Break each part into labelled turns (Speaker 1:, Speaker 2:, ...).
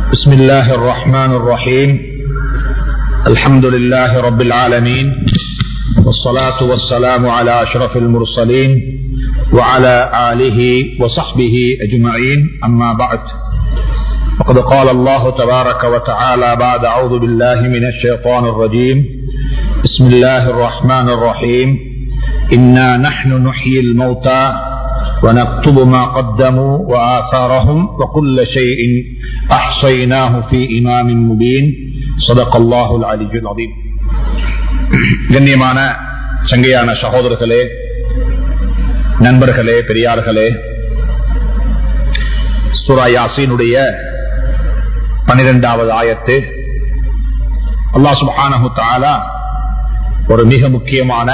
Speaker 1: بسم الله الرحمن الرحيم الحمد لله رب العالمين والصلاة والسلام على أشرف المرسلين وعلى آله وصحبه أجمعين أما بعد وقد قال الله تبارك وتعالى بعد أعوذ بالله من الشيطان الرجيم بسم الله الرحمن الرحيم إنا نحن نحيي الموتى ونكتب ما قدموا وآثارهم وكل شيء أحصيناه في إمام مبين صدق الله العلي العظيم கண்ணியமான சங்கையான சகோதரர்களே நண்பர்களே பெரியார்களே சுரா யாசீனுடைய பனிரெண்டாவது ஆயத்து அல்லா சுபானு தாலா ஒரு மிக முக்கியமான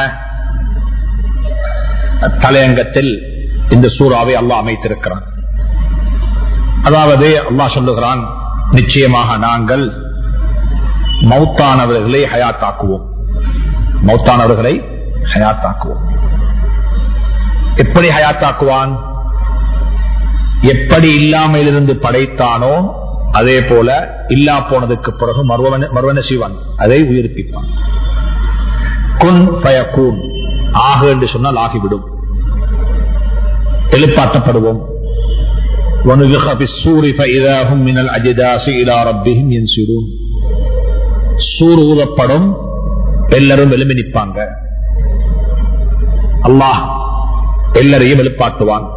Speaker 1: தலையங்கத்தில் இந்த சூறாவை அல்லாஹ் அமைத்திருக்கிறான் அதாவது அல்லாஹ் சொல்லுகிறான் நிச்சயமாக நாங்கள் மௌத்தானவர்களை ஹயாத்தாக்குவோம் மௌத்தானவர்களை ஹயாத்தாக்குவோம் எப்படி ஹயாத்தாக்குவான் எப்படி இல்லாமையிலிருந்து படைத்தானோ அதே போல இல்லா போனதுக்கு பிறகு மறுவன செய்வான் அதை உயிர்ப்பிப்பான் குன் பயக்கூன் ஆகு என்று சொன்னால் ஆகிவிடும் எழுப்பாட்டப்படுவோம் சூர் ஊதப்படும் எல்லாரும் எழுமி நிற்பாங்க அல்லாஹ் எல்லாரையும் எழுப்பாட்டுவான்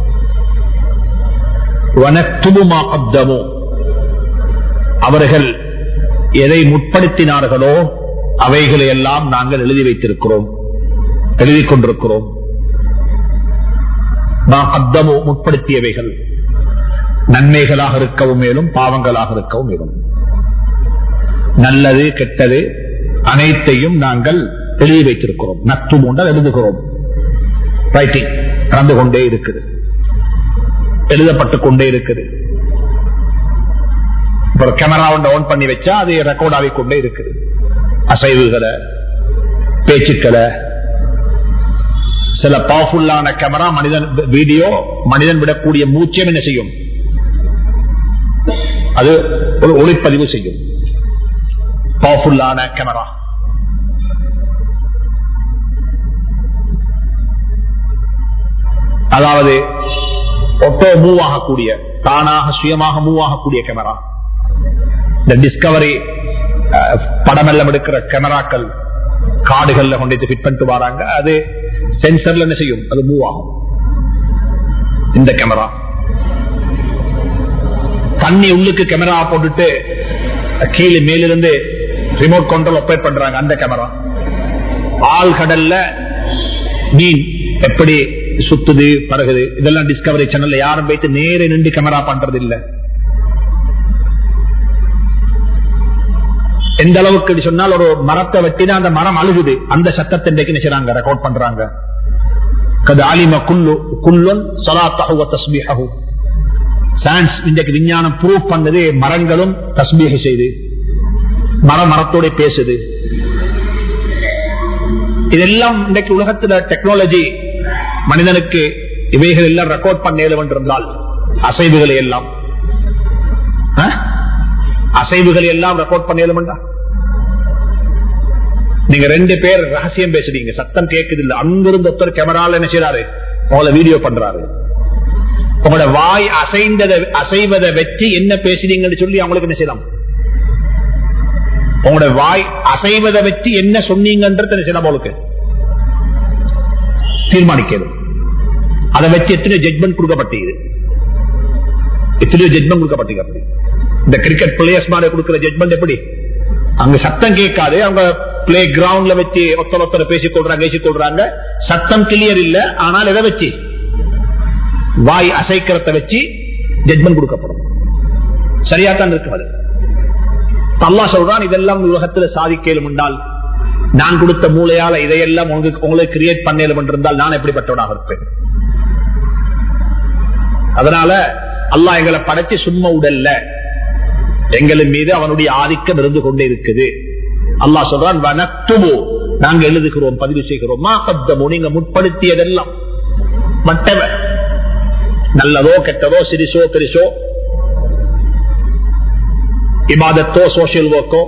Speaker 1: அவர்கள் எதை முற்படுத்தினார்களோ அவைகளை எல்லாம் நாங்கள் எழுதி வைத்திருக்கிறோம் எழுதி கொண்டிருக்கிறோம் அத்தமோ முற்படுத்தியவைகள் நன்மைகளாக இருக்கவும் மேலும் பாவங்களாக இருக்கவும் மேலும் நல்லது கெட்டது அனைத்தையும் நாங்கள் எழுதி வைத்திருக்கிறோம் நத்து மூன்றால் எழுதுகிறோம் ரைட்டிங் நடந்து கொண்டே இருக்குது எழுதப்பட்டுக் கொண்டே இருக்குது ஒரு கேமரா ஒன்றை ஆன் பண்ணி வச்சா அது ரெக்கார்ட் ஆகிக்கொண்டே இருக்குது அசைவுகளை பேச்சுக்களை சில பவர்ஃபுல்லான கேமரா மனிதன் வீடியோ மனிதன் விடக்கூடிய மூச்சம் என்ன செய்யும் அது ஒரு ஒளிப்பதிவு செய்யும் பவர்ஃபுல்லான கேமரா அதாவது ஒட்டோ மூவ் ஆகக்கூடிய தானாக சுயமாக மூவ் ஆகக்கூடிய கேமரா இந்த டிஸ்கவரி படமெல்லாம் எடுக்கிற கேமராக்கள் காடுகள்ல கொண்டு ஃபிட் பண்ணிட்டு வராங்க அது சென்சர்ல என்ன செய்யும் அது மூவ் ஆகும் இந்த கேமரா தண்ணி உள்ளுக்கு கேமரா போட்டுட்டு கீழே மேலிருந்து ரிமோட் கண்ட்ரோல் ஆப்ரேட் பண்றாங்க அந்த கேமரா ஆள் கடல்ல மீன் எப்படி சுத்துது பறகுது இதெல்லாம் டிஸ்கவரி சேனல்ல யாரும் போயிட்டு நேர நின்று கேமரா பண்றது இல்ல எந்த அளவுக்கு சொன்னால் ஒரு மரத்தை வெட்டினா அந்த மரம் அழுகுது அந்த சத்தத்தை இன்றைக்கு நினைச்சாங்க ரெக்கார்ட் பண்றாங்க சயின்ஸ் இன்றைக்கு விஞ்ஞானம் ப்ரூவ் பண்ணது மரங்களும் தஸ்மீக செய்து மர மரத்தோட பேசுது இதெல்லாம் இன்றைக்கு உலகத்துல டெக்னாலஜி மனிதனுக்கு இவைகள் எல்லாம் ரெக்கார்ட் பண்ண என்றால் அசைவுகளை எல்லாம் அசைவுகளை எல்லாம் ரெக்கார்ட் பண்ண நீங்க ரெண்டு பேர் ரகசியம் பேசுறீங்க சத்தம் கேட்குது இல்ல அங்கிருந்து ஒருத்தர் கேமரால என்ன செய்யறாரு உங்களை வீடியோ பண்றாரு உங்களோட வாய் அசைந்ததை அசைவதை வச்சு என்ன பேசுறீங்கன்னு சொல்லி அவங்களுக்கு என்ன செய்யலாம் உங்களோட வாய் அசைவதை வச்சு என்ன சொன்னீங்கன்றது என்ன செய்யலாம் உங்களுக்கு தீர்மானிக்கிறது அதை வச்சு எத்தனையோ ஜட்மெண்ட் கொடுக்கப்பட்டது எத்தனையோ ஜட்மெண்ட் கொடுக்கப்பட்டது இந்த கிரிக்கெட் பிளேயர்ஸ் மாதிரி கொடுக்கிற ஜட்மெண்ட் எப்படி அங்க சத்தம் கேட்காது அவங்க பிளே கிரவுண்ட்ல வச்சு ஒத்தர ஒத்தர பேசிக் கொள்றாங்க பேசிக் கொள்றாங்க சத்தம் கிளியர் இல்ல ஆனால் எதை வச்சு வாய் அசைக்கிறத வச்சு ஜட்மெண்ட் கொடுக்கப்படும் சரியா தான் இருக்கிறது அல்லா சொல்றான் இதெல்லாம் உலகத்தில் சாதிக்கலும் என்றால் நான் கொடுத்த மூளையால இதையெல்லாம் உங்களுக்கு கிரியேட் பண்ணலும் என்றிருந்தால் நான் எப்படிப்பட்டவனாக இருப்பேன் அதனால அல்லா எங்களை படைச்சு சும்மா உடல்ல எங்களின் மீது அவனுடைய ஆதிக்கம் இருந்து கொண்டே இருக்குது அல்லா சொல்றான் வனத்துவோ நாங்க எழுதுகிறோம் பதிவு செய்கிறோம் மா கத்தமோ நீங்க முற்படுத்தியதெல்லாம் மட்டவ நல்லதோ கெட்டதோ சிறிசோ பெரிசோ இபாதத்தோ சோசியல் ஒர்க்கோ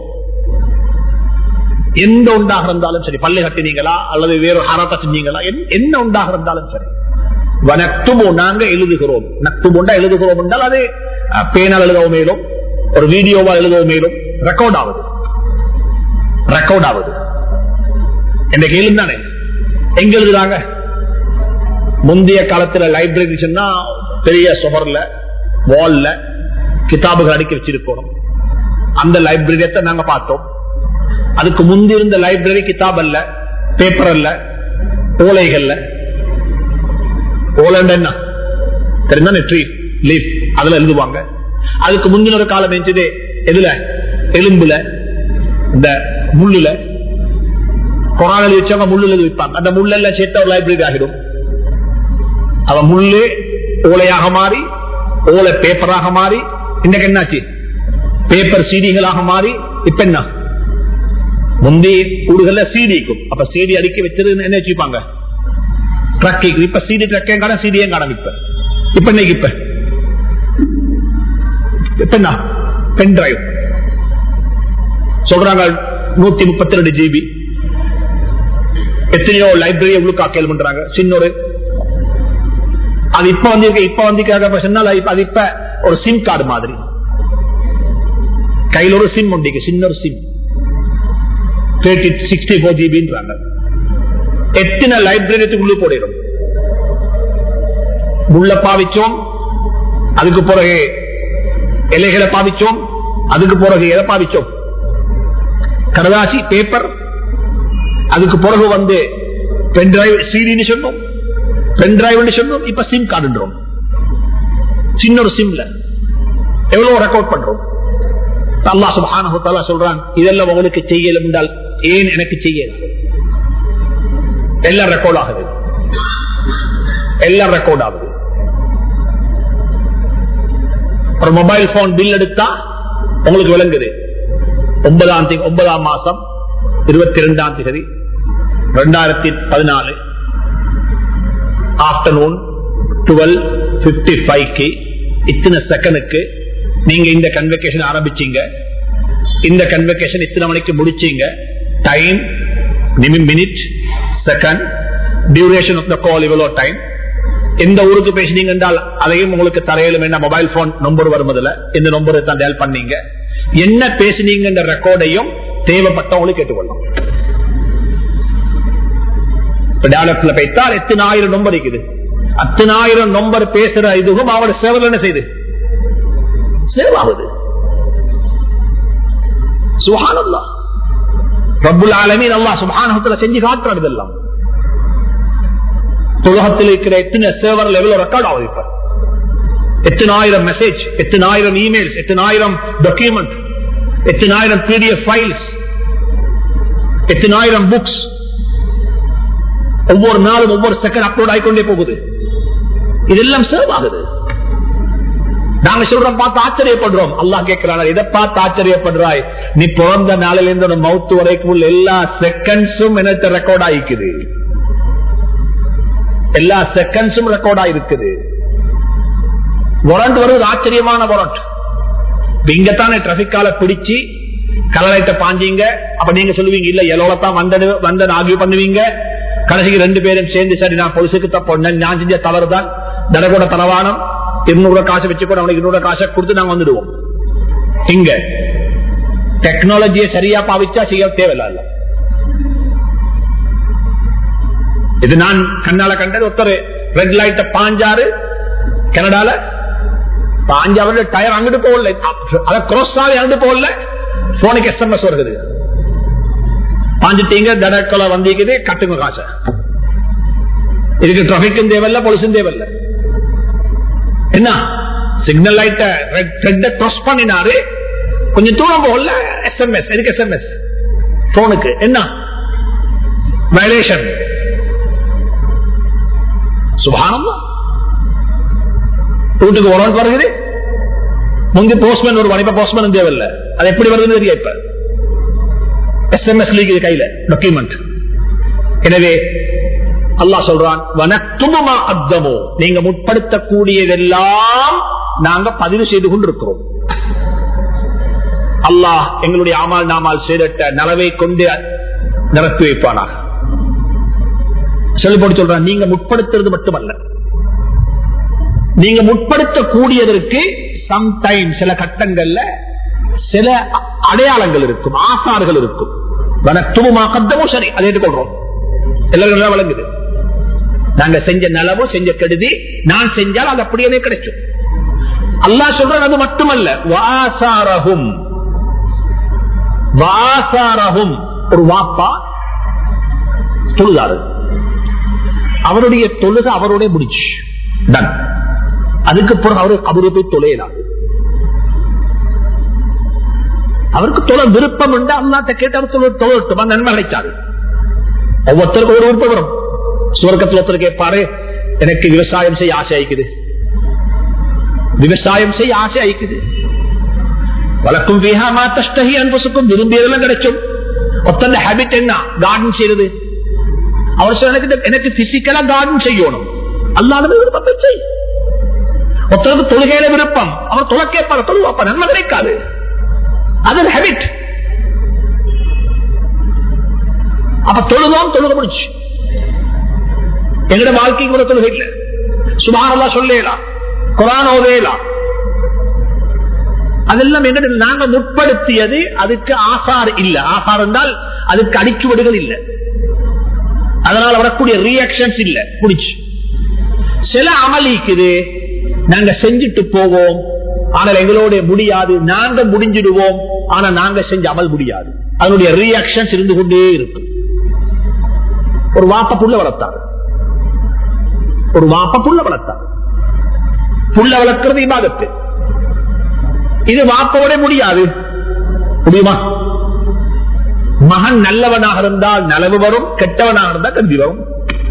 Speaker 1: எந்த உண்டாக இருந்தாலும் சரி பள்ளி கட்டினீங்களா அல்லது வேறு ஹராத்தா செஞ்சீங்களா என்- என்ன உண்டாக இருந்தாலும் சரி வனத்துமோ நாங்க எழுதுகிறோம் நத்துமுண்டா எழுதுகிறோம் என்றால் அது அஹ், பேனால் எழுதவும் மேலும் ஒரு வீடியோவா எழுதவும் மேலும் ரெக்கார்ட் ஆகுது ரெக்கார்ட் ஆகுது என்ற கேள்வி தானே எங்க எழுதுறாங்க முந்தைய காலத்துல லைப்ரரி சொன்னா பெரிய சுவர்ல வால்ல கிதாபுகள் அடுக்கி வச்சிருக்கணும் அந்த லைப்ரரியத்தை நாங்க பார்த்தோம் அதுக்கு முந்தி இருந்த லைப்ரரி கிதாப் அல்ல பேப்பர் அல்ல ஓலைகள்ல ஓலண்ட் என்ன தெரியுமா ட்ரீ லீஃப் அதுல எழுதுவாங்க அதுக்கு முந்தின ஒரு காலம் இருந்துச்சு எதுல எலும்புல இந்த முள்ளுல கொரோனா எழுதி வச்சவங்க முள்ளுல எழுதி வைப்பாங்க அந்த முள்ளெல்லாம் சேர்த்த ஒரு லைப்ரரி ஆகிடும் அவன் முள்ளு ஓலையாக மாறி ஓலை பேப்பராக மாறி இன்னைக்கு என்னாச்சு பேப்பர் சீடிகளாக மாறி இப்ப என்ன முந்தைய ஊடுகள்ல சீடிக்கும் அப்ப சீடி அடுக்கி வச்சது என்ன வச்சுப்பாங்க ட்ரக்கிங் இப்ப சீடி ட்ரக்கையும் காணும் சீடியும் காணும் இப்ப இப்ப இன்னைக்கு இப்ப இப்ப என்ன பென் டிரைவ் சொல்றாங்க நூத்தி முப்பத்தி ரெண்டு ஜிபி எத்தனையோ லைப்ரரி உள்ளுக்கா கேள்வி பண்றாங்க சின்னொரு அது இப்ப வந்து இப்ப வந்து சொன்னால் இப்ப அது இப்ப ஒரு சிம் கார்டு மாதிரி கையில் ஒரு சிம் உண்டு சின்ன ஒரு சிம் சிக்ஸ்டி போர் ஜிபின்றாங்க எத்தனை லைப்ரரித்துக்குள்ளே போடிடும் முள்ள பாவிச்சோம் அதுக்கு பிறகு இலைகளை பாவிச்சோம் அதுக்கு பிறகு எதை பாவிச்சோம் கடதாசி பேப்பர் அதுக்கு பிறகு வந்து பென் டிரைவ் சீடின்னு சொன்னோம் பென் டிரைவ் சொன்னோம் இப்ப சிம் கார்டுன்றோம் சின்ன ஒரு சிம்ல எவ்வளவு ரெக்கார்ட் பண்றோம் அல்லாஹ் சுப்ஹானஹு வ தஆலா சொல்றான் இதெல்லாம் உங்களுக்கு செய்யல என்றால் ஏன் எனக்கு செய்யல எல்லாம் ரெக்கார்ட் ஆகுது எல்லாம் ரெக்கார்ட் ஆகுது ஒரு மொபைல் போன் பில் எடுத்தா உங்களுக்கு விளங்குது ஒன்பதாம் தேதி ஒன்பதாம் மாசம் இருபத்தி இரண்டாம் தேதி ரெண்டாயிரத்தி பதினாலு ஆப்டர்நூன் டுவெல் பிப்டி ஃபைவ்க்கு இத்தனை செகண்டுக்கு நீங்க இந்த கன்வெகேஷன் ஆரம்பிச்சீங்க இந்த கன்வெகேஷன் இத்தனை மணிக்கு முடிச்சீங்க time minute second duration of the call இவ்வளோ டைம் எந்த ஊருக்கு பேசினீங்க என்றால் அதையும் உங்களுக்கு தரையிலும் என்ன மொபைல் போன் நம்பர் வருவதில்ல இந்த நம்பரை தான் டயல் பண்ணீங்க என்ன பேசினீங்க ரெக்கார்டையும் தேவைப்பட்டவங்களுக்கு கேட்டுக்கொள்ளும் டேலப்ல போய்த்தால் எத்தனை ஆயிரம் நம்பர் இருக்குது அத்தனை ஆயிரம் நம்பர் பேசுற இதுவும் அவரோட சேவல் என்ன செய்யுது சேவ் ஆகுது சுகானல்லா ரப்புல் ஆலமீன் அல்லாஹ் சுப்ஹானஹு செஞ்சு காட்டுறது எல்லாம் உலகத்தில் இருக்கிற எத்தனை சேவர் லெவலில் ரெக்கார்ட் ஆகுது இப்ப எத்தனை ஆயிரம் மெசேஜ் எத்தனை ஆயிரம் இமெயில்ஸ் எத்தனை ஆயிரம் டாக்குமெண்ட் எத்தனை ஆயிரம் பிடிஎஃப் ஃபைல்ஸ் எத்தனை ஆயிரம் புக்ஸ் ஒவ்வொரு நாளும் ஒவ்வொரு செகண்ட் அப்லோட் ஆகிக்கொண்டே போகுது இதெல்லாம் சேவ் ஆகுது நாங்க சொல்றோம் பார்த்து ஆச்சரியப்படுறோம் அல்லாஹ் கேட்கிறான் இதை பார்த்து ஆச்சரியப்படுறாய் நீ பிறந்த நாளில இருந்து மவுத்து வரைக்கும் உள்ள எல்லா செகண்ட்ஸும் எனக்கு ரெக்கார்ட் ஆயிக்குது எல்லா செகண்ட்ஸும் ரெக்கார்ட் ஆயிருக்குது வாரண்ட் வருவது ஆச்சரியமான வாரண்ட் இங்கத்தானே டிராபிக்கால பிடிச்சு கலரைட்ட பாஞ்சீங்க அப்ப நீங்க சொல்லுவீங்க இல்ல எலோல தான் வந்தது வந்தன் ஆகிய பண்ணுவீங்க கடைசிக்கு ரெண்டு பேரும் சேர்ந்து சரி நான் பொலிசுக்கு தப்பு நான் செஞ்ச தவறு தான் தடகூட தலவானம் இருநூறு காசு வச்சு கூட அவனுக்கு இருநூறு காசை கொடுத்து நாங்க வந்துடுவோம் இங்க டெக்னாலஜியை சரியா பாவிச்சா செய்ய தேவையில்ல இது நான் கண்ணால கண்டது ஒருத்தர் ரெட் லைட்ட பாஞ்சாறு கனடால பாஞ்சாவது டயர் அங்கிட்டு போகல அத கிராஸ் ஆகி அங்கிட்டு போகல போனுக்கு எஸ்எம்எஸ் வருது பாஞ்சிட்டீங்க தடக்கொலை வந்திக்குது கட்டுங்க காசை இதுக்கு டிராபிக்கும் தேவையில்ல போலீஸும் தேவையில்ல என்ன சிக்னல் லைட்ட ரெட்ட கிராஸ் பண்ணினாரு கொஞ்சம் தூரம் போகல எஸ்எம்எஸ் எதுக்கு எஸ்எம்எஸ் போனுக்கு என்ன வயலேஷன் சுபானம்மா வீட்டுக்கு உடம்பு வருகிறது முந்தி போஸ்ட்மேன் ஒரு இப்ப போஸ்ட்மேன் தேவையில்லை அது எப்படி வருதுன்னு தெரியும் இப்ப எஸ்எம்எஸ் லீக் கையில டாக்குமெண்ட் எனவே அல்லாஹ் சொல்றான் வனத்துமா அத்தமோ நீங்க முற்படுத்தக்கூடியதெல்லாம் நாங்க பதிவு செய்து கொண்டிருக்கிறோம் அல்லாஹ் எங்களுடைய ஆமால் நாமால் செய்தட்ட நலவை கொண்டு நிரப்பி வைப்பானாக செல்லுபடி சொல்றான் நீங்க முற்படுத்துறது மட்டுமல்ல நீங்க முற்படுத்தக்கூடியதற்கு சம்டைம் சில கட்டங்கள்ல சில அடையாளங்கள் இருக்கும் ஆசார்கள் இருக்கும் வனத்துவமா கத்தமும் சரி அதை ஏற்றுக்கொள்றோம் எல்லாரும் வழங்குது நாங்க செஞ்ச நலவோ செஞ்ச கெடுதி நான் செஞ்சால் அது அப்படியே கிடைக்கும் அல்லாஹ் சொல்றது அது மட்டுமல்ல வாசாரகும் வாசாரகும் ஒரு வாப்பா தொழுதாரு அவருடைய தொழுக அவருடைய முடிச்சு டன் அதுக்கு பிறகு அவரு கபரு போய் தொலையலாம் அவருக்கு தொலை விருப்பம் உண்டு அல்லாட்ட கேட்டு அவர் தொழில் தொழில்ட்டுமா நன்மை கிடைக்காது ஒவ்வொருத்தருக்கும் ஒரு விருப்பம் வரும் சுவர்க்கத்தில் ஒருத்தர் கேட்பாரு எனக்கு விவசாயம் செய்ய ஆசை ஆயிக்குது விவசாயம் செய்ய ஆசை ஆயிக்குது வழக்கும் விஹாமா தஷ்டகி அன்பசுக்கும் விரும்பியதெல்லாம் கிடைக்கும் ஒத்தந்த ஹேபிட் என்ன கார்டன் செய்யறது அவர் சொல்ல எனக்கு எனக்கு பிசிக்கலா கார்டன் செய்யணும் அல்லாத விருப்பத்தை செய் ஒருத்தருக்கு தொழுகையில விருப்பம் அவர் தொலை கேட்பார் தொழுவாப்ப நன்மை கிடைக்காது அது ஹேபிட் அப்ப தொழுதோம் தொழுக முடிச்சு எங்கட வாழ்க்கைக்கு கூட தொழுகை இல்லை சுமாரல்லா சொல்லலாம் குரான் ஓதேலாம் அதெல்லாம் என்ன நாங்க முற்படுத்தியது அதுக்கு ஆசார் இல்ல ஆசார் என்றால் அதுக்கு அடிச்சுவடுகள் இல்ல அதனால வரக்கூடிய ரியாக்ஷன்ஸ் இல்ல புடிச்சு சில அமளிக்குது நாங்க செஞ்சுட்டு போவோம் ஆனால் எங்களோட முடியாது நாங்க முடிஞ்சிடுவோம் ஆனா நாங்க செஞ்ச அமல் முடியாது அதனுடைய ரியாக்ஷன்ஸ் இருந்து கொண்டே இருக்கும் ஒரு வாப்ப புள்ள வளர்த்தாரு ஒரு வாப்ப புள்ள வளர்த்தாரு புள்ள வளர்க்கிறது இபாதத்து இது வாப்போட முடியாது முடியுமா மகன் நல்லவனாக இருந்தால் நலவு வரும் கெட்டவனாக இருந்தால் கல்வி வரும்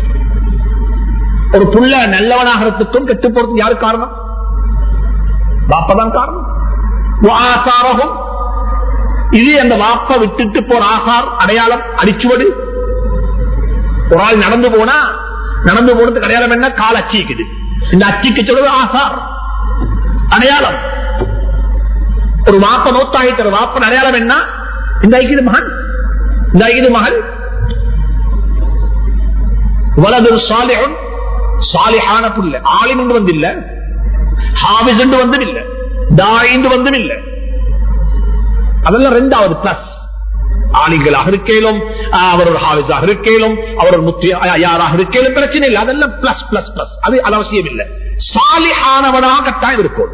Speaker 1: ஒரு புள்ள நல்லவனாகிறதுக்கும் கெட்டு போறதுக்கு யாரு காரணம் வாப்பதான் காரணம் ஆசாரகம் இது அந்த வாப்ப விட்டுட்டு போற ஆசார் அடையாளம் அடிச்சுவடு ஒரு ஆள் நடந்து போனா நடந்து போனதுக்கு அடையாளம் என்ன கால் அச்சிக்குது இந்த அச்சிக்கு சொல்றது ஆசார் அடையாளம் ஒரு வாப்ப நோத்தாகிக்கிற வாப்பன் அடையாளம் என்ன இந்த ஐக்கிய மகன் இந்த ஐக்கிய மகன் வலது சாலிஹன் சாலிஹான புள்ள ஆளின் வந்து இல்ல ஹாவிஸ் வந்தும் இல்ல தாயிந்து வந்தும் இல்ல அதெல்லாம் ரெண்டாவது பிளஸ் ஆளிகளாக இருக்கேலும் அவர் ஒரு ஹாவிஸாக இருக்கேலும் அவர் ஒரு முத்தி யாராக இருக்கேலும் பிரச்சனை இல்லை அதெல்லாம் பிளஸ் பிளஸ் பிளஸ் அது அவசியம் இல்லை சாலிஹானவனாக கட்டாயம் இருக்கும்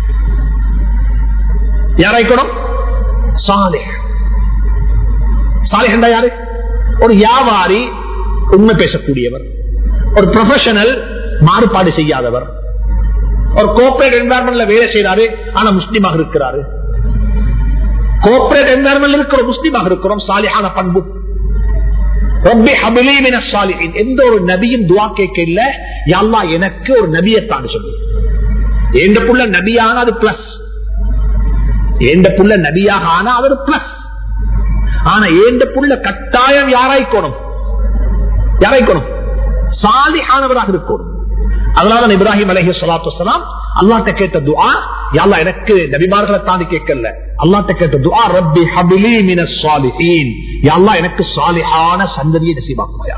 Speaker 1: யாராய்க்கணும் சாலே சாலிஹண்டா யாரு ஒரு வியாபாரி உண்மை பேசக்கூடியவர் ஒரு ப்ரொஃபஷனல் மாறுபாடு செய்யாதவர் ஒரு கோஆபரேட் என்வாரன்மெண்ட்ல வேலை செய்யறாரு ஆனா முஸ்லீமாக இருக்கிறாரு கோஆபரேட் என்வாரன்மெண்ட் இருக்கிற முஸ்லீமாக இருக்கிறோம் சாலியான பண்பு ரப்பி ஹபிலி மின சாலிஹின் எந்த ஒரு நபியும் துவா கேட்க இல்ல யல்லா எனக்கு ஒரு நபியத்தான் சொல்லு எந்த புள்ள நபியான அது பிளஸ் எந்த புள்ள நபியாக ஆனா அது ஒரு பிளஸ் ஆனா ஏந்த புள்ள கட்டாயம் யாராய்க்கணும் யாராய்க்கணும் சாலிஹானவராக இருக்கணும் அதனால இப்ராஹிம் அலஹி சலாத்து வலாம் அல்லாட்ட கேட்ட துஆ யாழ்லா எனக்கு நபிமார்களை தாண்டி கேட்கல அல்லாட்ட கேட்ட துஆ ரப்பி ஹபிலி மின சாலிஹீன் யாழ்லா எனக்கு சாலிஹான சந்ததியை நசீபாக்குமாயா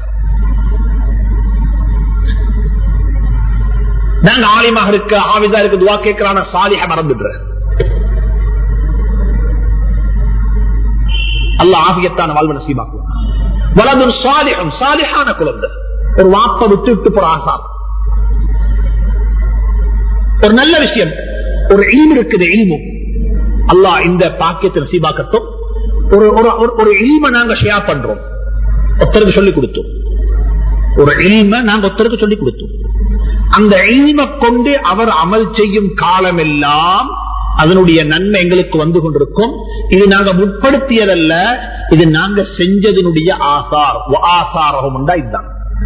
Speaker 1: நாங்க ஆலிமாக இருக்க ஆவிதா இருக்க துவா கேட்கிறான சாலிஹ மறந்துடுற அல்ல ஆகியத்தான வாழ்வு நசீபாக்குவான் வலது சாலிஹம் சாலிஹான குழந்தை ஒரு வாப்ப விட்டு விட்டு போற ஆசார் ஒரு நல்ல விஷயம் ஒரு இல்மு இருக்குது இல்மும் அல்லாஹ் இந்த பாக்கியத்தை நசீபாக்கட்டும் ஒரு ஒரு இல்ம நாங்க ஷேர் பண்றோம் ஒருத்தருக்கு சொல்லிக் கொடுத்தோம் ஒரு இல்ம நாங்க ஒருத்தருக்கு சொல்லிக் கொடுத்தோம் அந்த இல்ம கொண்டு அவர் அமல் செய்யும் காலம் எல்லாம் அதனுடைய நன்மை எங்களுக்கு வந்து கொண்டிருக்கும் இது நாங்க முற்படுத்தியதல்ல இது நாங்க செஞ்சதனுடைய ஆசார் ஆசாரம் இதுதான்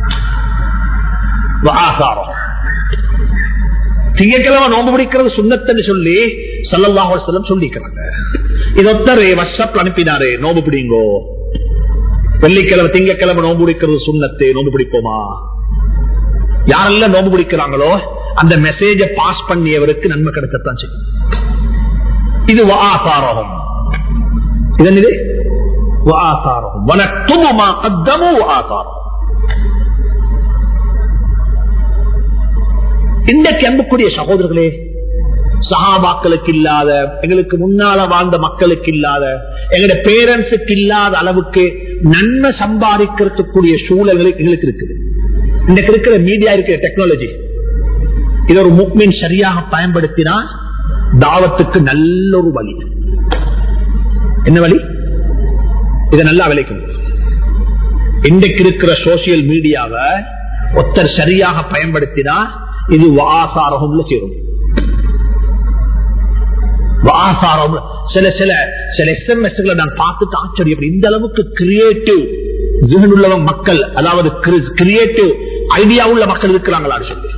Speaker 1: ஆசாரம் திங்கக்கிழமை நோம்பு பிடிக்கிறது சுண்ணத்தன்னு சொல்லி சல்லல்லாஹ் செல்லம் சொல்லிக்கிறாங்க இது ஒத்தரு வாட்ஸ்அப்ல அனுப்பினாரு நோம்பு பிடிங்கோ வெள்ளிக்கிழமை திங்கக்கிழமை நோம்பு பிடிக்கிறது சுண்ணத்து நோம்பு பிடிப்போமா யாரெல்லாம் நோம்பு பிடிக்கிறாங்களோ அந்த மெசேஜ பாஸ் பண்ணியவருக்கு நன்மை கிடைக்கத்தான் செய்யும் இது ஆசாரம் இதன் இது وآثارهم ونكتب ما قدموا وآثارهم இன்றைக்கு அன்புக்குரிய சகோதரர்களே சகாபாக்களுக்கு இல்லாத எங்களுக்கு முன்னால வாழ்ந்த மக்களுக்கு இல்லாத எங்களுடைய பேரண்ட்ஸுக்கு இல்லாத அளவுக்கு நன்மை சம்பாதிக்கிறதுக்குரிய சூழல்கள் எங்களுக்கு இருக்குது இன்றைக்கு இருக்கிற மீடியா இருக்கிற டெக்னாலஜி இது ஒரு முக்மின் சரியாக பயன்படுத்தினா தாவத்துக்கு நல்ல ஒரு வழி என்ன வழி இதை நல்லா விளைக்கும் இன்றைக்கு இருக்கிற சோசியல் மீடியாவை ஒருத்தர் சரியாக பயன்படுத்தினா இது வாசாரகம்ல சேரும் வாசாரம் சில சில சில எஸ்எம்எஸ் நான் பார்த்துட்டு ஆச்சரியம் இந்த அளவுக்கு கிரியேட்டிவ் உள்ளவங்க மக்கள் அதாவது கிரியேட்டிவ் ஐடியா உள்ள மக்கள் இருக்கிறாங்களா சொல்லி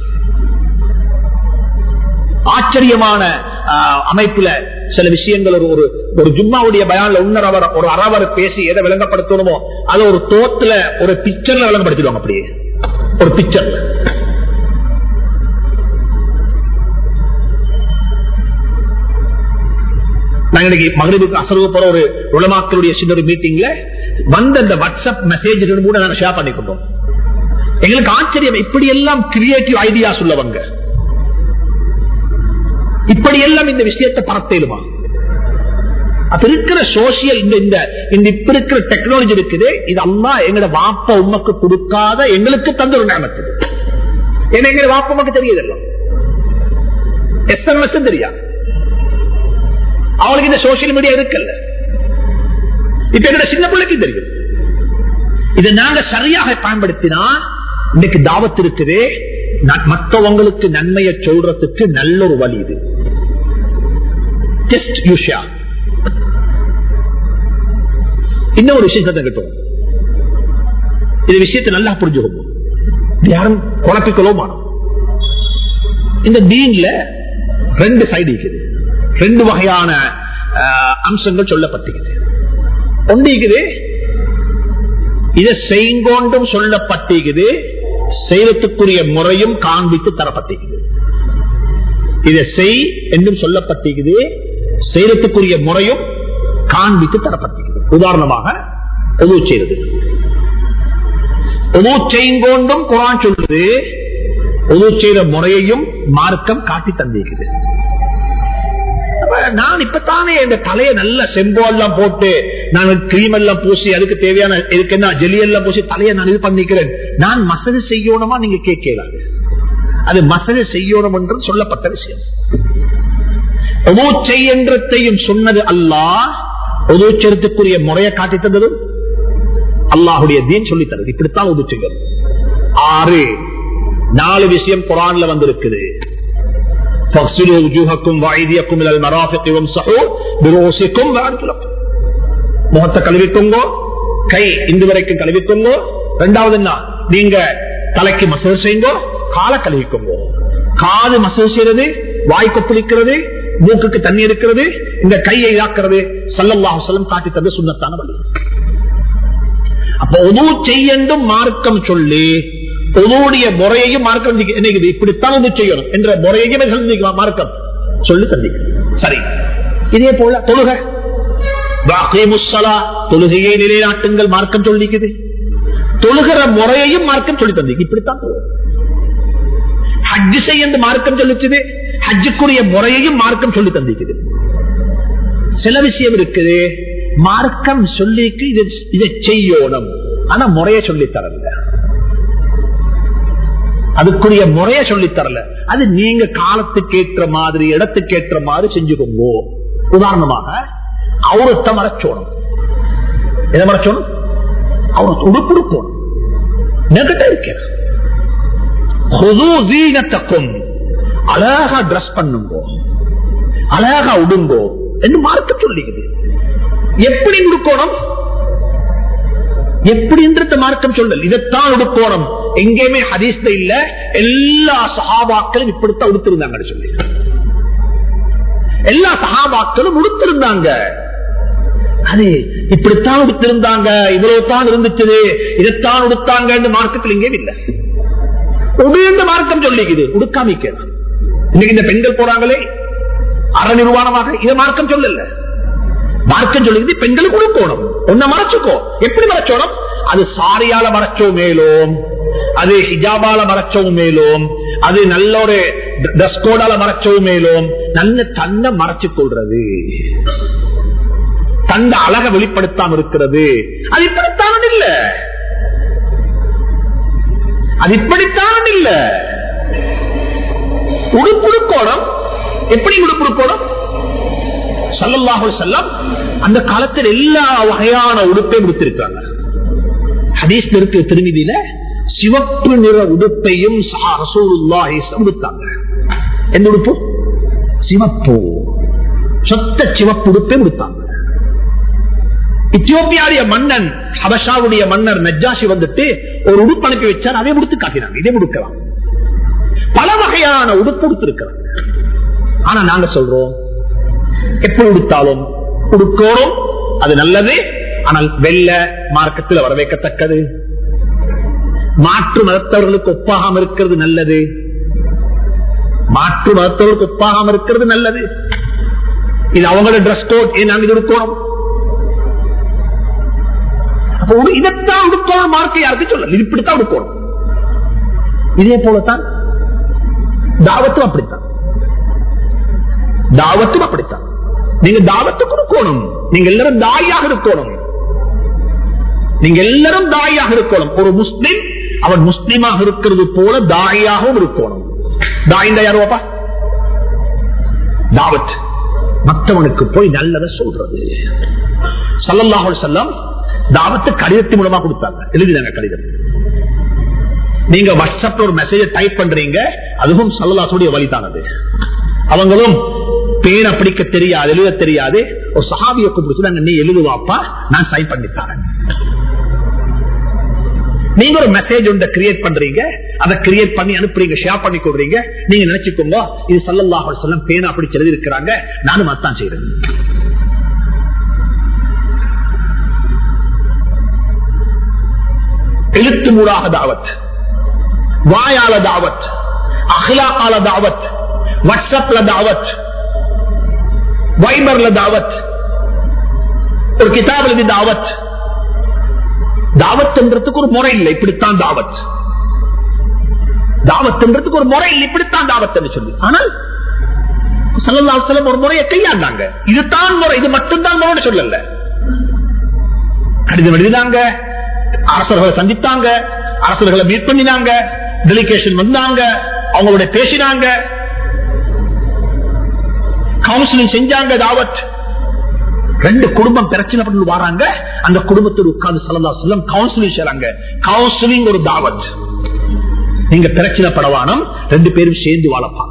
Speaker 1: ஆச்சரியமான அமைப்புல சில விஷயங்கள் ஒரு ஒரு ஒரு ஜும்மாவுடைய பயான்ல உன்னர் அவர் ஒரு அறவர் பேசி எதை விளங்கப்படுத்தணுமோ அதை ஒரு தோத்துல ஒரு பிக்சர்ல விளங்கப்படுத்திடுவாங்க அப்படியே ஒரு பிக்சர் நாங்க இன்னைக்கு மகளிருக்கு அசர்வு போற ஒரு உலமாக்களுடைய சின்ன ஒரு மீட்டிங்ல வந்த அந்த வாட்ஸ்அப் மெசேஜ் கூட நாங்க ஷேர் பண்ணிக்கொண்டோம் எங்களுக்கு ஆச்சரியம் இப்படி எல்லாம் கிரியேட்டிவ் ஐடியாஸ் உள்ளவங்க இப்படி எல்லாம் இந்த விஷயத்தை பரத்தேலுமா அப்ப இருக்கிற சோசியல் இந்த இந்த இந்த இப்ப இருக்கிற டெக்னாலஜி இருக்குது இது அம்மா எங்கட வாப்ப உமக்கு கொடுக்காத எங்களுக்கு தந்த ஒரு நேமத்து ஏன்னா எங்க வாப்ப உமக்கு தெரியுதெல்லாம் எஸ்எம்எஸ் தெரியா அவளுக்கு இந்த சோசியல் மீடியா இருக்குல்ல இப்ப எங்கட சின்ன பிள்ளைக்கு தெரியும் இதை நாங்க சரியாக பயன்படுத்தினா இன்னைக்கு தாவத்து இருக்குது மற்றவங்களுக்கு நன்மையை சொல்றதுக்கு நல்ல ஒரு வழி இது ஜஸ்ட் யூஷா இன்னொரு விஷயத்தை கிட்டும் இந்த விஷயத்தை நல்லா புரிஞ்சுக்கணும் யாரும் குழப்பிக்கலோ மாறும் இந்த தீன்ல ரெண்டு சைடு இருக்குது ரெண்டு வகையான அம்சங்கள் சொல்லப்பட்டிருக்குது ஒன்று இருக்குது இதை செய்கொண்டும் சொல்லப்பட்டிருக்குது செய்வதற்குரிய முறையும் காண்பித்து தரப்பட்டிருக்குது இதை செய் என்றும் சொல்லப்பட்டிருக்குது செய்யறதுக்குரிய முறையும் காண்பித்து தரப்பட்டிருக்கிறது உதாரணமாக உதவு செய்வது உதவு செய்கொண்டும் குரான் சொல்றது உதவு செய்த முறையையும் மார்க்கம் காட்டி தந்திருக்குது நான் இப்பத்தானே இந்த தலையை நல்ல செம்போ எல்லாம் போட்டு நான் கிரீம் எல்லாம் பூசி அதுக்கு தேவையான இதுக்கு என்ன ஜெலி எல்லாம் பூசி தலையை நான் இது பண்ணிக்கிறேன் நான் மசது செய்யணுமா நீங்க கேட்கலாம் அது மசது செய்யணும் என்று சொல்லப்பட்ட விஷயம் என்றத்தையும் சொன்னது அல்லாஹ் உதவுச்சரத்துக்குரிய முறையை காட்டி தந்தது அல்லாஹுடைய தீன் சொல்லி தருது இப்படித்தான் உதவு செய்யணும் ஆறு நாலு விஷயம் குரான்ல வந்திருக்குது முகத்தை கழுவிக்கோங்கோ கை இந்த வரைக்கும் கழுவிக்கோங்கோ ரெண்டாவது என்ன நீங்க தலைக்கு மசூர் செய்யுங்கோ காலை கழுவிக்கோங்கோ காது மசூர் செய்யறது வாய் கொப்பளிக்கிறது மூக்குக்கு தண்ணி இருக்கிறது இந்த கையை இதாக்குறது சல்லல்லாஹு சொல்லம் காட்டி தந்து சுண்ணத்தான வழி அப்ப உதவு செய்யண்டும் மார்க்கம் சொல்லி உதவுடைய முறையையும் மார்க்கம் என்னைக்குது இப்படித்தான் உதவு செய்யணும் என்ற முறையையும் சந்திக்கலாம் மார்க்கம் சொல்லி சந்திக்கலாம் சரி இதே போல தொழுக தொழுகையை நிலைநாட்டுங்கள் மார்க்கம் சொல்லிக்குது தொழுகிற முறையையும் மார்க்கம் சொல்லி தந்தி இப்படித்தான் ஹஜ் செய்ய மார்க்கம் சொல்லிச்சுது ஹஜ்ஜுக்குரிய முறையையும் மார்க்கம் சொல்லி தந்திக்குது சில விஷயம் இருக்குது மார்க்கம் சொல்லிக்கு இதை செய்யணும் ஆனா முறைய சொல்லி தரல அதுக்குரிய முறைய சொல்லி தரல அது நீங்க காலத்துக்கு ஏற்ற மாதிரி இடத்துக்கு ஏற்ற மாதிரி செஞ்சுக்கோங்க உதாரணமாக அவரத்தை மறைச்சோணும் எதை மறைச்சோணும் அவர் உடுப்பு இருக்கணும் நெகட்ட இருக்கிற அழகா டிரஸ் பண்ணுங்கோ அழகா உடுங்கோ என்று மார்க்க சொல்லிக்குது எப்படி உடுக்கணும் எப்படி மார்க்கம் சொல்லல் இதைத்தான் உடுக்கோணும் எங்கேயுமே ஹதீஸ்ல இல்ல எல்லா சகாபாக்களும் இப்படித்தான் உடுத்திருந்தாங்க சொல்லி எல்லா சகாபாக்களும் உடுத்திருந்தாங்க அது இப்படித்தான் உடுத்திருந்தாங்க இவ்வளவு தான் இருந்துச்சு இதைத்தான் உடுத்தாங்க மார்க்கத்தில் எங்கேயும் இல்லை உடுந்த மார்க்கம் சொல்லிக்குது உடுக்காமிக்கிறான் இன்னைக்கு இந்த பெண்கள் போறாங்களே அற நிர்வாணமாக இதை மார்க்கம் சொல்லல மார்க்கம் சொல்லுது பெண்களுக்கு உடுக்கணும் ஒன்ன மறைச்சுக்கோ எப்படி மறைச்சோணும் அது சாரியால மறைச்சோ மேலும் அது ஹிஜாபால மறைச்சவும் மேலும் அது நல்ல ஒரு ட்ரெஸ் கோடால மறைச்சவும் மேலும் நல்ல தன்னை மறைச்சு கொள்றது தந்த அழக வெளிப்படுத்தாம இருக்கிறது அது இப்படித்தான் இல்ல அது இப்படித்தான் இல்ல உடுப்புடுக்கோணம் எப்படி உடுப்புடுக்கோணம் சல்லல்லாஹு செல்லம் அந்த காலத்தில் எல்லா வகையான உடுப்பையும் உடுத்திருக்காங்க ஹதீஸ் இருக்கு திருமதியில சிவப்பு நிற உடுப்பையும் உடுத்தாங்க எந்த உடுப்பு சிவப்பு சொத்த சிவப்பு உடுப்பை உடுத்தாங்க இத்தியோப்பியாவுடைய மன்னன் ஹபஷாவுடைய மன்னர் நஜாஷி வந்துட்டு ஒரு உடுப்பு அனுப்பி வச்சார் அதை உடுத்து காட்டினாங்க இதை உடுக்கலாம் பல வகையான உடுப்பு உடுத்திருக்கிறாங்க ஆனா நாங்க சொல்றோம் எப்படி உடுத்தாலும் உடுக்கோரும் அது நல்லது ஆனால் வெள்ள மார்க்கத்தில் வரவேற்கத்தக்கது மாற்று மதத்தவர்களுக்கு ஒப்பாகாம இருக்கிறது நல்லது மாற்று மதத்தவர்களுக்கு ஒப்பாகாம இருக்கிறது நல்லது இது அவங்களோட ட்ரெஸ் கோட் நாங்க இது உடுக்கணும் இதைத்தான் உடுக்கணும் மார்க்க யாருக்கு சொல்லல இது இப்படித்தான் உடுக்கணும் இதே போலத்தான் தாவத்தும் அப்படித்தான் தாவத்தும் அப்படித்தான் நீங்க தாவத்து கொடுக்கணும் நீங்க எல்லாரும் தாயாக இருக்கணும் நீங்க எல்லாரும் தாயாக இருக்கணும் ஒரு முஸ்லிம் அவன் முஸ்லிமாக இருக்கிறது போல தாயாகவும் இருக்கணும் தாயிந்த யாருவாப்பா தாவத் மற்றவனுக்கு போய் நல்லதை சொல்றது சல்லல்லாஹு செல்லம் தாவத்து கடிதத்தின் மூலமா கொடுத்தாங்க எழுதினாங்க கடிதம் நீங்க வாட்ஸ்அப்ல ஒரு மெசேஜ் டைப் பண்றீங்க அதுவும் சல்லல்லாசுடைய வழிதானது அவங்களும் பேரை பிடிக்க தெரியாது எழுத தெரியாது ஒரு சஹாபியை கூப்பிட்டு நீ எழுதுவாப்பா நான் சைன் பண்ணித்தாரேன் நீங்க ஒரு மெசேஜ் ஒன்றை கிரியேட் பண்றீங்க அதை கிரியேட் பண்ணி அனுப்புறீங்க ஷேர் பண்ணி கொடுறீங்க நீங்க நினைச்சுக்கோங்க இது சல்லல்லாஹ் சொல்லம் பேனா அப்படி எழுதி இருக்கிறாங்க நானும் அதான் செய்யறேன் எழுத்து மூடாக தாவத் வாயால தாவத் அஹ்லாக்கால தாவத் வாட்ஸ்அப்ல தாவத் வைபர்ல தாவத் ஒரு கிதாப் எழுதி தாவத் தாவத் என்றதுக்கு ஒரு முறை இல்லை இப்படித்தான் தாவத் தாவத் என்றதுக்கு ஒரு முறை இல்லை இப்படித்தான் தாவத் என்று சொல்லி ஆனால் சல்லல்லாஹு ஒரு முறையை கையாண்டாங்க இதுதான் முறை இது மட்டும்தான் முறை சொல்லல கடிதம் எழுதினாங்க அரசர்களை சந்தித்தாங்க அரசர்களை மீட் பண்ணினாங்க டெலிகேஷன் வந்தாங்க அவங்களோட பேசினாங்க கவுன்சிலிங் செஞ்சாங்க தாவத் ரெண்டு குடும்பம் பிரச்சனை பண்ணி வராங்க அந்த குடும்பத்தில் உட்கார்ந்து சலந்தா செல்லம் கவுன்சிலிங் செய்யறாங்க கவுன்சிலிங் ஒரு தாவத் நீங்க பிரச்சனை படவானம் ரெண்டு பேரும் சேர்ந்து வாழ பாருங்க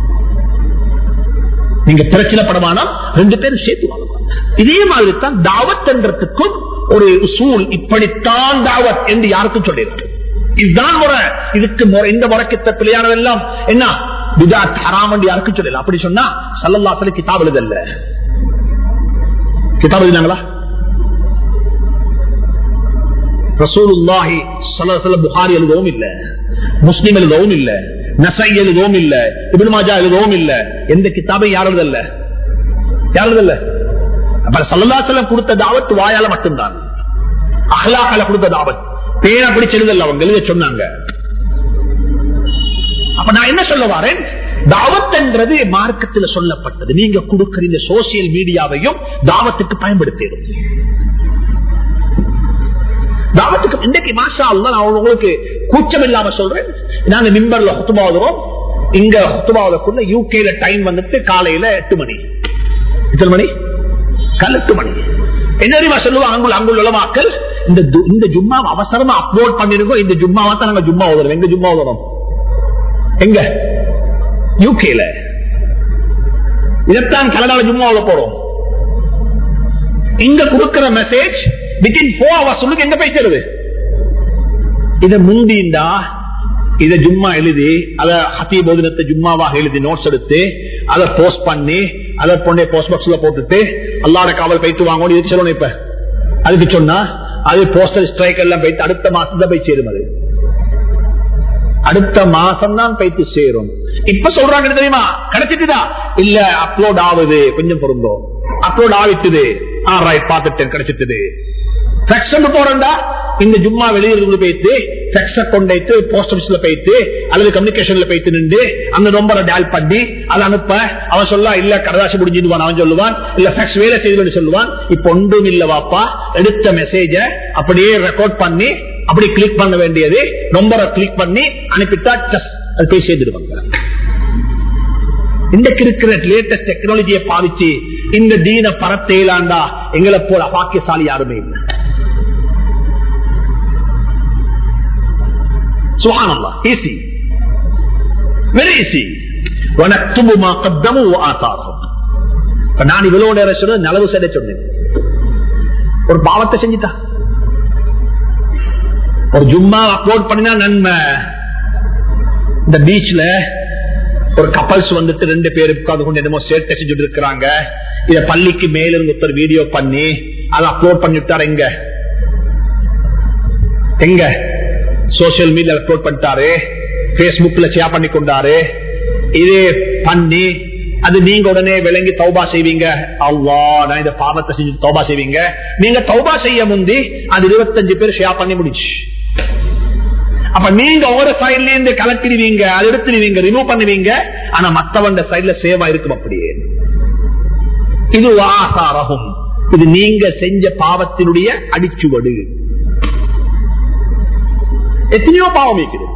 Speaker 1: நீங்க பிரச்சனை படவானம் ரெண்டு பேரும் சேர்த்து வாழ இதே மாதிரி தான் தாவத் என்றதுக்கும் ஒரு சூழ் இப்படித்தான் தாவத் என்று யாருக்கும் சொல்லிடுறாங்க இதுதான் முறை இதுக்கு முறை இந்த முறைக்கு பிள்ளையானதெல்லாம் என்ன விதாத் ஹராம் என்று யாருக்கும் சொல்லல அப்படி சொன்னா சல்லல்லாசல கிதாப் எழுதல்ல கிதாப் எழுதினாங்களா ரசூலுல்லாஹி சல்லல்லாஹு புகாரி எழுதவும் இல்ல முஸ்லிம் எழுதவும் இல்ல நசை எழுதவும் இல்ல இபின் மாஜா எழுதவும் இல்ல எந்த கிதாபை யார் எழுதல்ல யார் எழுதல்ல அப்ப சல்லல்லாசலம் கொடுத்த தாவத் வாயால மட்டும்தான் அஹ்லாக்கால கொடுத்த தாவத் பேரை பிடிச்சு எழுதல்ல அவங்க எழுத சொன்னாங்க அப்ப நான் என்ன சொல்ல வரேன் தாவத் என்றது மார்க்கத்தில் சொல்லப்பட்டது நீங்க கொடுக்கிற இந்த சோசியல் மீடியாவையும் தாவத்துக்கு பயன்படுத்திடும் தாவத்துக்கு இன்றைக்கு மாஷா நான் உங்களுக்கு கூச்சம் இல்லாம சொல்றேன் நாங்க மிம்பர்ல ஹொத்துபாவதுறோம் இங்க ஹொத்துபாவதுக்குள்ள யூகேல டைம் வந்துட்டு காலையில எட்டு மணி எத்தனை மணி கால எட்டு மணி என்ன தெரியுமா சொல்லுவாங்க அங்குள்ள அங்குள்ள உலமாக்கள் இந்த இந்த ஜும்மா அவசரமா அப்லோட் பண்ணிருக்கோம் இந்த ஜும்மாவா தான் நாங்க ஜும்மா ஓதுறோம் எங்க ஜும்மா ஓதுறோம் எங்க யூகேல இதைத்தான் கனடால ஜும்மாவில போறோம் இங்க கொடுக்கிற மெசேஜ் வித்தின் போர் ஹவர்ஸ் சொல்லுங்க எங்க போய் சேருது இத முந்திண்டா இத ஜும்மா எழுதி அத ஹத்தி போதினத்தை ஜும்மாவாக எழுதி நோட்ஸ் எடுத்து அதை போஸ்ட் பண்ணி அதை கொண்டே போஸ்ட் பாக்ஸ்ல போட்டுட்டு அல்லாட காவல் போயிட்டு வாங்க இது சொல்லணும் இப்ப அதுக்கு சொன்னா அது போஸ்டல் ஸ்ட்ரைக் எல்லாம் போயிட்டு அடுத்த மாசம் தான் போய் சேரும் அது அடுத்த மாசம் தான் போயிட்டு சேரும் இப்ப சொல்றாங்க தெரியுமா கிடைச்சிட்டுதா இல்ல அப்லோட் ஆகுது கொஞ்சம் பொருந்தோம் அப்லோட் ஆகிட்டுது ஆ ரைட் பார்த்துட்டேன் கிடைச்சிட்டது ஃபெக்ஸ் போறா இந்த ஜும்மா வெளியிருந்து போயிட்டு ஃபெக்ஸ கொண்டு போஸ்ட் ஆபீஸ்ல போயிட்டு அல்லது கம்யூனிகேஷன்ல போயிட்டு நின்று அந்த நம்பரை டயல் பண்ணி அதை அனுப்ப அவன் சொல்ல இல்ல கடதாசி முடிஞ்சிடுவான் அவன் சொல்லுவான் இல்ல ஃபெக்ஸ் வேலை செய்து சொல்லுவான் இப்ப ஒன்றும் இல்ல வாப்பா எடுத்த மெசேஜ அப்படியே ரெக்கார்ட் பண்ணி அப்படி கிளிக் பண்ண வேண்டியது நம்பரை கிளிக் பண்ணி அனுப்பிட்டா just அது போய் சேர்ந்துடுவாங்க இன்றைக்கு இருக்கிற லேட்டஸ்ட் டெக்னாலஜியை பாவிச்சு இந்த தீன பரத்தேலாண்டா எங்களை போல பாக்கியசாலி யாருமே இல்லை சுகானல்லா ஈஸி வெரி ஈஸி வனத்துபு மா கத்தமு ஆத்தாரம் இப்ப நான் இவ்வளவு நேரம் சொன்னது நலவு செய்ய சொன்னேன் ஒரு பாவத்தை செஞ்சுட்டா ஒரு ஜும்மா அப்லோட் பண்ணினா நன்மை இந்த பீச்ல ஒரு கப்பல்ஸ் வந்துட்டு ரெண்டு பேர் உட்கார்ந்து கொண்டு என்னமோ சேர்க்கை செஞ்சுட்டு இருக்கிறாங்க இத பள்ளிக்கு மேல இருந்து ஒருத்தர் வீடியோ பண்ணி அதை அப்லோட் பண்ணிவிட்டாரு எங்க எங்க சோசியல் மீடியா அப்லோட் பண்ணிட்டாரு பேஸ்புக்ல ஷேர் பண்ணி கொண்டாரு இது பண்ணி அது நீங்க உடனே விளங்கி தௌபா செய்வீங்க அவ்வா நான் இந்த பாவத்தை செஞ்சு தௌபா செய்வீங்க நீங்க தௌபா செய்ய முந்தி அது இருபத்தஞ்சு பேர் ஷேர் பண்ணி முடிச்சு அப்ப நீங்க ஒரு சைட்ல இருந்து கலட்டிடுவீங்க அது எடுத்துடுவீங்க ரிமூவ் பண்ணுவீங்க ஆனா மத்தவண்ட சைட்ல சேவா இருக்கும் அப்படியே இது ஆசாரகம் இது நீங்க செஞ்ச பாவத்தினுடைய அடிச்சுவடு எத்தனையோ பாவம் இருக்குது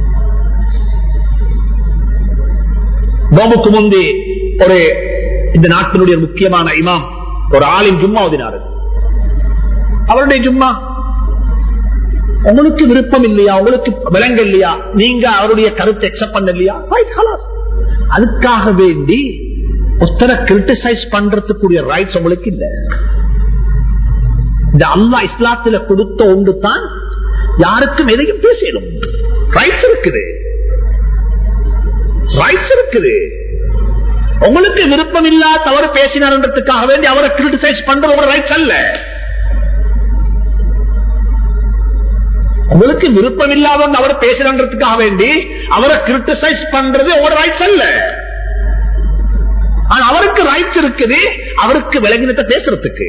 Speaker 1: நோம்புக்கு முந்தி ஒரு இந்த நாட்டினுடைய முக்கியமான இமாம் ஒரு ஆளின் ஜும்மா ஓதினாரு அவருடைய ஜும்மா உங்களுக்கு விருப்பம் இல்லையா உங்களுக்கு விலங்க இல்லையா நீங்க அவருடைய கருத்தை எக்ஸப்ட் பண்ண இல்லையா ரைட் ஹலாஸ் அதுக்காக வேண்டி ஒருத்தரை கிரிட்டிசைஸ் பண்றதுக்குரிய ரைட்ஸ் உங்களுக்கு இல்ல இந்த அல்லா இஸ்லாத்துல கொடுத்த ஒன்று தான் யாருக்கும் எதையும் பேசிடும் ரைட்ஸ் இருக்குது ரைட்ஸ் இருக்குது உங்களுக்கு விருப்பம் இல்லா தவறு பேசினார்ன்றதுக்காக வேண்டி அவரை கிரிட்டிசைஸ் பண்ற ஒரு ரைட்ஸ் அல்ல உங்களுக்கு விருப்பம் இல்லாதவங்க அவர் பேசுறதுக்காக வேண்டி அவரை கிரிட்டிசைஸ் பண்றது ஒரு ரைட்ஸ் அல்ல ஆனா அவருக்கு ரைட்ஸ் இருக்குது அவருக்கு விலகினத்தை பேசுறதுக்கு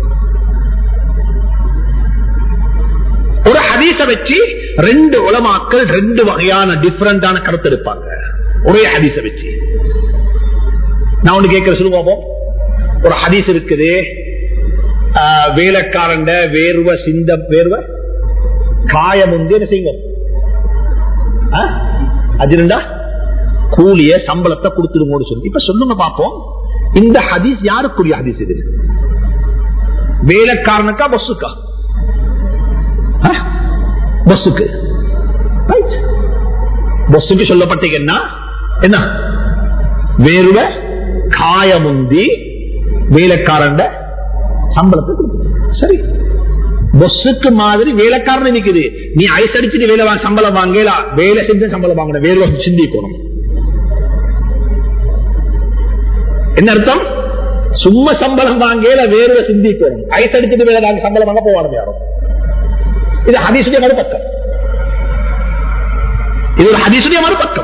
Speaker 1: ஒரு ஹதீச வச்சு ரெண்டு உலமாக்கள் ரெண்டு வகையான டிஃபரெண்டான கருத்து இருப்பாங்க ஒரே ஹதீச வச்சு நான் ஒண்ணு கேட்கிற சொல்லுவோம் ஒரு ஹதீஸ் இருக்குது ஆஹ், வேலைக்காரண்ட வேர்வ சிந்த வேர்வ காயம் வந்து என்ன செய்யுங்க ஆ? அஜிரண்டா கூலிய சம்பளத்தை கொடுத்துருங்கன்னு சொல்லி இப்ப சொல்லுங்க பாப்போம் இந்த ஹதீஸ் யாருக்குரிய ஹதீஸ் இது வேலைக்காரனுக்கா பஸ்ஸுக்கா ஆ? பஸ்ஸுக்கு Right. பஸ்ஸுக்கு சொல்லப்பட்டீங்கன்னா என்ன வேறுவ காயமுந்தி வேலைக்காரண்ட சம்பளத்தை கொடுக்கணும். சரி பொஸ்ஸுக்கு மாதிரி வேலைக்காரன் நிக்குது நீ ஐஸ் அடிச்சுட்டு வேலை வாங்க சம்பளம் வாங்கல வேலை செஞ்சு சம்பளம் வாங்கணும் வேலை சிந்திக்கணும் என்ன அர்த்தம் சும்மா சம்பளம் வாங்கல வேர்வை சிந்திக்கணும் ஐஸ் அடிச்சுட்டு வேலை வாங்க சம்பளம் வாங்க போவானு யாரும் இது ஹதீசுடைய மறுபக்கம் இது ஒரு ஹதீசுடைய மறுபக்கம்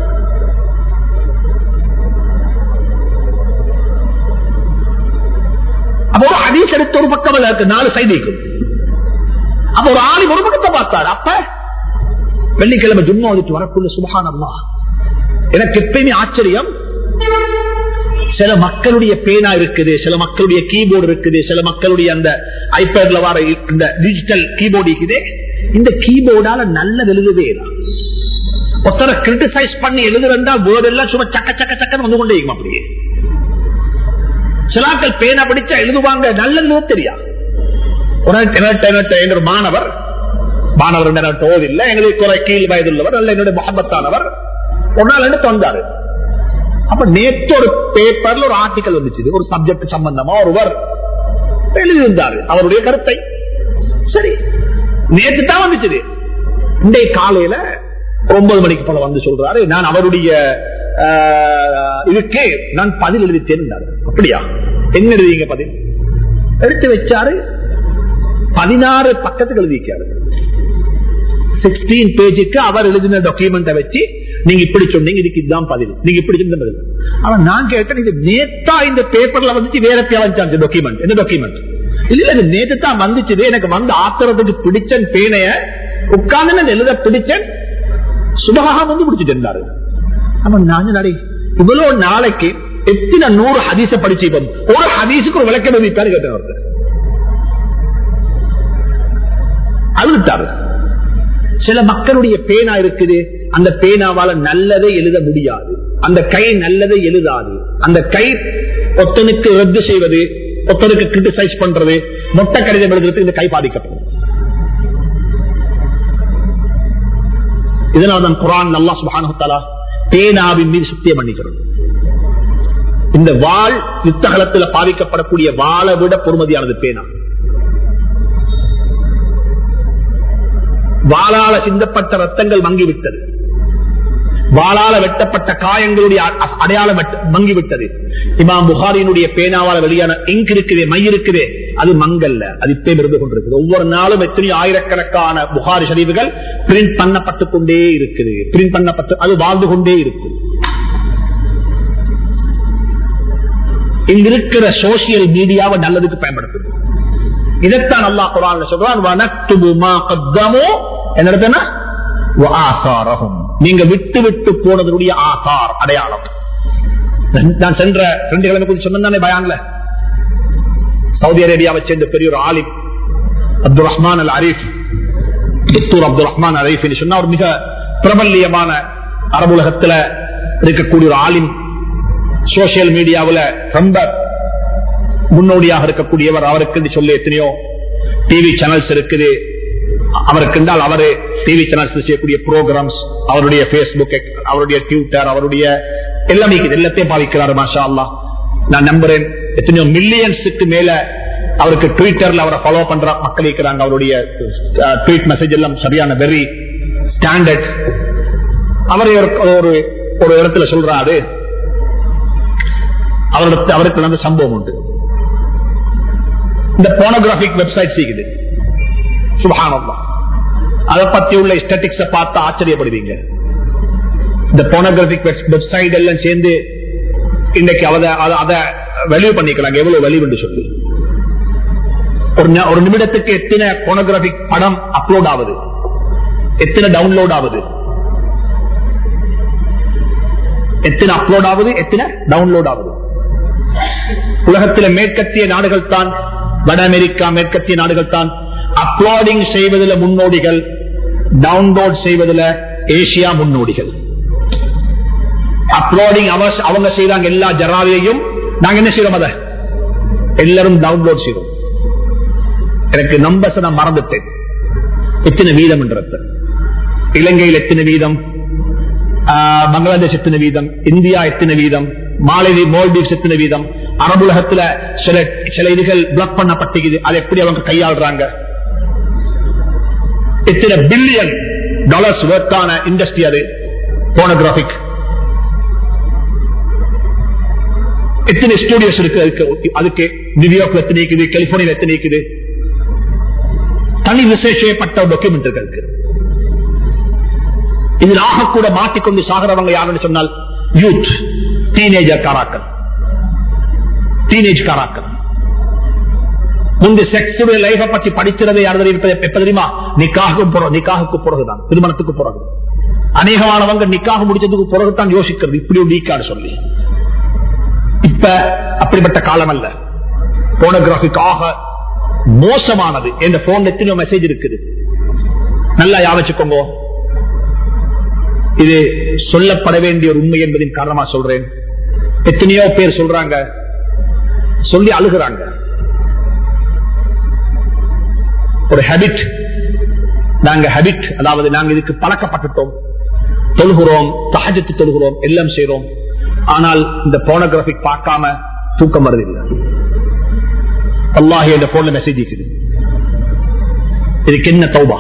Speaker 1: அப்போ ஒரு ஹதீஸ் எடுத்த ஒரு பக்கம் அல்ல இருக்கு நாலு சைடு இருக்கும் அப்ப ஒரு ஆளி ஒரு பக்கத்தை பார்த்தார் அப்ப வெள்ளிக்கிழமை ஜும்மா வந்துட்டு வரக்குள்ள சுபகானம்மா எனக்கு எப்பயுமே ஆச்சரியம் சில மக்களுடைய பேனா இருக்குது சில மக்களுடைய கீபோர்டு இருக்குது சில மக்களுடைய அந்த ஐபேட்ல வர இந்த டிஜிட்டல் கீபோர்டு இருக்குது இந்த கீபோர்டால நல்ல எழுதுவே இல்லை ஒருத்தரை கிரிட்டிசைஸ் பண்ணி எழுதுறா வேர்டு எல்லாம் சும்மா சக்க சக்க சக்கன்னு வந்து கொண்டே இருக்கும் அப்படியே சிலாக்கள் பேனா படிச்சா எழுதுவாங்க நல்லது தெரியா ஒரு என்கிட்ட- என்கிட்ட என்னோட மாணவர் மாணவர் என்கிட்ட ஓதில்லை எங்களுக்கு ஒரு கீழ் வயதுள்ளவர் நல்ல என்னுடைய முகமத்தானவர் ஒரு நாள் எடுத்து வந்தாரு அப்ப நேற்று ஒரு பேப்பர்ல ஒரு ஆர்டிக்கல் வந்துச்சு ஒரு சப்ஜெக்ட் சம்பந்தமா ஒருவர் எழுதியிருந்தாரு அவருடைய கருத்தை சரி நேற்று தான் வந்துச்சு இன்றைய காலையில ஒன்பது மணிக்கு போல வந்து சொல்றாரு நான் அவருடைய ஆஹ், இதுக்கு நான் பதில் எழுதிட்டேன் அப்படியா என்ன எழுதிங்க பதில் எடுத்து வச்சாரு பதினாறு பக்கத்துக்கு எழுதிக்காரு சிக்ஸ்டீன் பேஜுக்கு அவர் எழுதின டாக்குமெண்ட்டை வச்சு நீங்க இப்படி சொன்னீங்க இதுக்கு இதுதான் பதில் நீங்க இப்படி சொன்ன பதில் ஆனா நான் கேட்டேன் இது நேத்தா இந்த பேப்பர்ல வந்துச்சு வேற தேவைச்சான் டாக்குமெண்ட் என்ன டாக்குமெண்ட் இல்ல இது நேத்து தான் வந்துச்சு எனக்கு வந்து ஆத்திரத்துக்கு பிடிச்சன் பேனைய உட்கார்ந்து எழுத பிடிச்சன் சுபகாக வந்து பிடிச்சிட்டு அவன் நான் நடை இவ்வளவு நாளைக்கு எத்தனை நூறு ஹதீச படிச்சு ஒரு ஹதீஸுக்கு ஒரு விளக்கம் வைப்பாரு கேட்டேன் ஒருத்தர் அழுத்தாரு சில மக்களுடைய பேனா இருக்குது அந்த பேனாவால நல்லதை எழுத முடியாது அந்த கை நல்லதை எழுதாது அந்த கை ஒத்தனுக்கு ரத்து செய்வது ஒத்தனுக்கு கிரிட்டிசைஸ் பண்றது மொட்டை கடிதம் எழுதுறதுக்கு இந்த கை பாதிக்கப்படும் இதனால்தான் குரான் அல்லா சுபானு பேனாவின் மீது சத்தியம் பண்ணிக்கிறோம் இந்த வாள் யுத்தகலத்தில் பாதிக்கப்படக்கூடிய வாழை விட பொறுமதியானது பேனா வாளால சிந்தப்பட்ட ரத்தங்கள் மங்கிவிட்டது வாளால வெட்டப்பட்ட காயங்களுடைய அடையாளம் மங்கிவிட்டது இமாம் புகாரினுடைய பேனாவால வெளியான இங்க் இருக்குதே மை இருக்குதே அது மங்கல்ல அது இப்பே இருந்து கொண்டிருக்குது ஒவ்வொரு நாளும் எத்தனையோ ஆயிரக்கணக்கான புகாரி ஷரீஃபுகள் பிரிண்ட் பண்ணப்பட்டு கொண்டே இருக்குது பிரிண்ட் பண்ணப்பட்டு அது வாழ்ந்து கொண்டே இருக்கு இங்க இருக்கிற சோசியல் மீடியாவை நல்லதுக்கு பயன்படுத்துது இதைத்தான் அல்லா குரான் சொல்றான் என்ன நீங்க விட்டு விட்டு போனதனுடைய ஆசார் அடையாளம் நான் சென்ற ரெண்டு கிழமை குறித்து சொன்னே பயான்ல சவுதி அரேபியாவை சேர்ந்த பெரிய ஒரு ஆலிம் அப்துல் ரஹ்மான் அல் அரீஃப் சித்தூர் அப்துல் ரஹ்மான் அரீஃப் சொன்னா ஒரு மிக பிரபல்யமான அரபுலகத்துல இருக்கக்கூடிய ஒரு ஆலிம் சோசியல் மீடியாவில் ரொம்ப முன்னோடியாக இருக்கக்கூடியவர் அவருக்கு சொல்ல எத்தனையோ டிவி சேனல்ஸ் இருக்குது அவருக்கு என்றால் அவரு டிவி சேனல்ஸ் செய்யக்கூடிய ப்ரோக்ராம்ஸ் அவருடைய பேஸ்புக் அவருடைய ட்விட்டர் அவருடைய எல்லாமே எல்லாத்தையும் பாவிக்கிறாரு மாஷா அல்லா நான் நம்புறேன் எத்தனையோ மில்லியன்ஸுக்கு மேல அவருக்கு ட்விட்டர்ல அவரை ஃபாலோ பண்ற மக்கள் இருக்கிறாங்க அவருடைய ட்வீட் மெசேஜ் எல்லாம் சரியான வெரி ஸ்டாண்டர்ட் அவரை ஒரு ஒரு இடத்துல சொல்றாரு அவருக்கு அவருக்கு நடந்த சம்பவம் உண்டு இந்த போனோகிராபிக் வெப்சைட் செய்யுது சுபகானம்தான் அதை பத்தி உள்ள ஸ்டேட்டிக்ஸ் பார்த்து ஆச்சரியப்படுவீங்க இந்த போனோகிராபிக் வெப்சைட் எல்லாம் சேர்ந்து இன்னைக்கு அதை வெளிவு பண்ணிக்கிறாங்க எவ்வளவு வெளிவு சொல்லி ஒரு நிமிடத்துக்கு எத்தனை போனோகிராபிக் படம் அப்லோட் ஆகுது எத்தனை டவுன்லோட் ஆகுது எத்தனை அப்லோட் ஆகுது எத்தனை டவுன்லோட் ஆகுது உலகத்தில் மேற்கத்திய நாடுகள் தான் வட அமெரிக்கா மேற்கத்திய நாடுகள் தான் அப்லோடிங் செய்வதில் முன்னோடிகள் டவுன்லோட் செய்வதில் ஏசியா முன்னோடிகள் அப்லோடிங் அவங்க செய்யறாங்க எல்லா ஜராவையும் நாங்க என்ன செய்யறோம் அத எல்லாரும் டவுன்லோட் செய்வோம் எனக்கு நம்பர்ஸ் நான் மறந்துட்டேன் எத்தனை வீதம் என்றது இலங்கையில் எத்தனை வீதம் பங்களாதேஷ் எத்தனை வீதம் இந்தியா எத்தனை வீதம் மாலதி மால்டீவ்ஸ் எத்தனை வீதம் அரபுலகத்துல சில சில இதுகள் பிளாக் பண்ணப்பட்டிருக்குது அதை எப்படி அவங்க கையாளுறாங்க எத்தனை பில்லியன் டாலர்ஸ் ஒர்த்தான இண்டஸ்ட்ரி அது போனோகிராபிக் எத்தனை ஸ்டுடியோஸ் இருக்கு அதுக்கு அதுக்கு நியூயார்க்ல எத்தனை இருக்குது கலிபோர்னியா எத்தனை இருக்குது தனி ரிசர்ச் செய்யப்பட்ட டாக்குமெண்ட் இருக்கு இதில் ஆகக்கூட மாட்டிக்கொண்டு சாகிறவங்க யாருன்னு சொன்னால் யூத் டீனேஜர் காராக்கள் டீனேஜ் காராக்கள் முந்தைய செக்ஸுடைய லைஃபை பற்றி படிக்கிறது யாரு எப்ப தெரியுமா நிக்காக நிக்காகுக்கு பிறகுதான் திருமணத்துக்கு பிறகு அநேகமானவங்க நிக்காக முடிச்சதுக்கு பிறகுதான் யோசிக்கிறது இப்படி ஒரு நீக்காடு சொல்லி இப்ப அப்படிப்பட்ட காலம் அல்ல போனோகிராபிக்காக மோசமானது என்ற போன் எத்தனையோ மெசேஜ் இருக்குது நல்லா யாவச்சுக்கோங்க இது சொல்லப்பட வேண்டிய ஒரு உண்மை என்பதின் காரணமா சொல்றேன் எத்தனையோ பேர் சொல்றாங்க சொல்லி அழுகிறாங்க ஒரு ஹேபிட் நாங்க ஹேபிட் அதாவது நாங்க இதுக்கு பழக்கப்பட்டுட்டோம் தொழுகிறோம் சகஜத்து தொழுகிறோம் எல்லாம் செய்யறோம் ஆனால் இந்த போனோகிராபிக் பார்க்காம தூக்கம் வருதில்லை அல்லாஹி இந்த போன்ல மெசேஜ் இருக்குது இதுக்கு என்ன தௌபா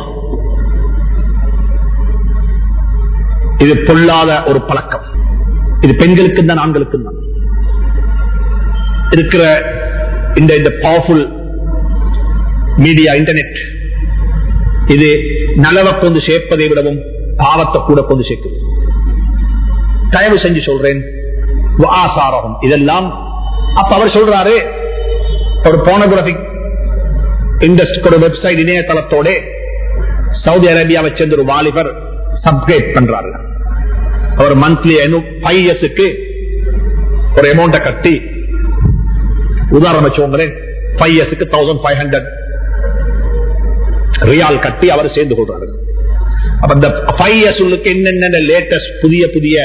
Speaker 1: இது பொல்லாத ஒரு பழக்கம் இது பெண்களுக்கு தான் ஆண்களுக்கு தான் இருக்கிற இந்த இந்த பவர்ஃபுல் மீடியா இன்டர்நெட் இது நலவை கொண்டு சேர்ப்பதை விடவும் பாவத்தை கூட கொண்டு சேர்க்குது தயவு செஞ்சு சொல்றேன் ஆசாரம் இதெல்லாம் அப்ப அவர் சொல்றாரு ஒரு போனோகிராபிக் இண்டஸ்ட்ரி ஒரு வெப்சைட் இணையதளத்தோட சவுதி அரேபியாவை சேர்ந்த ஒரு வாலிபர் சப்ஸ்கிரைப் பண்றாரு அவர் மந்த்லி ஃபைவ் இயர்ஸுக்கு ஒரு அமௌண்ட கட்டி உதாரணம் வச்சுக்கோங்களேன் ஃபைவ் இயர்ஸுக்கு தௌசண்ட் ஃபைவ் ஹண்ட்ரட் ரியால் கட்டி அவர் சேர்ந்து கொள்றாரு அப்ப இந்த ஃபைவ் இயர்ஸ் உள்ளுக்கு என்னென்ன லேட்டஸ்ட் புதிய புதிய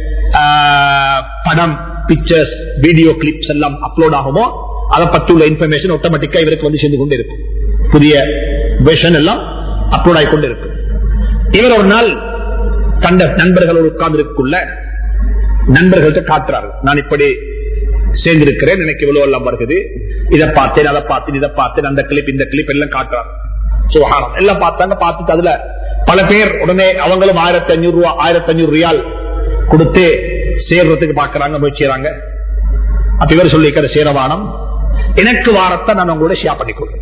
Speaker 1: படம் பிக்சர்ஸ் வீடியோ கிளிப்ஸ் எல்லாம் அப்லோட் ஆகுமோ அதை பற்றி உள்ள இன்ஃபர்மேஷன் ஆட்டோமேட்டிக்கா இவருக்கு வந்து சேர்ந்து கொண்டு இருக்கும் புதிய விஷன் எல்லாம் அப்லோட் ஆகி கொண்டு இருக்கும் இவர் ஒரு நாள் கண்ட நண்பர்களோடு உட்கார்ந்து நண்பர்கள்ட்ட காட்டுறாரு நான் இப்படி சேர்ந்திருக்கிறேன் எனக்கு இவ்வளவு எல்லாம் வருகிறது இதை பார்த்தேன் அதை பார்த்தேன் இதை பார்த்தேன் அந்த கிளிப் இந்த கிளிப் எல்லாம் காட்டுறாரு சுகாரம் எல்லாம் பார்த்தாங்க பார்த்துட்டு அதுல பல பேர் உடனே அவங்களும் ஆயிரத்தி அஞ்சூறு ரூபா ஆயிரத்தி அஞ்சூறு ரியால் கொடுத்து சேர்றதுக்கு பாக்குறாங்க முயற்சிறாங்க அப்ப இவர் சொல்லிக்கிற சேரவானம் எனக்கு வாரத்தை நான் உங்களோட ஷேர் பண்ணிக்கொள்றேன்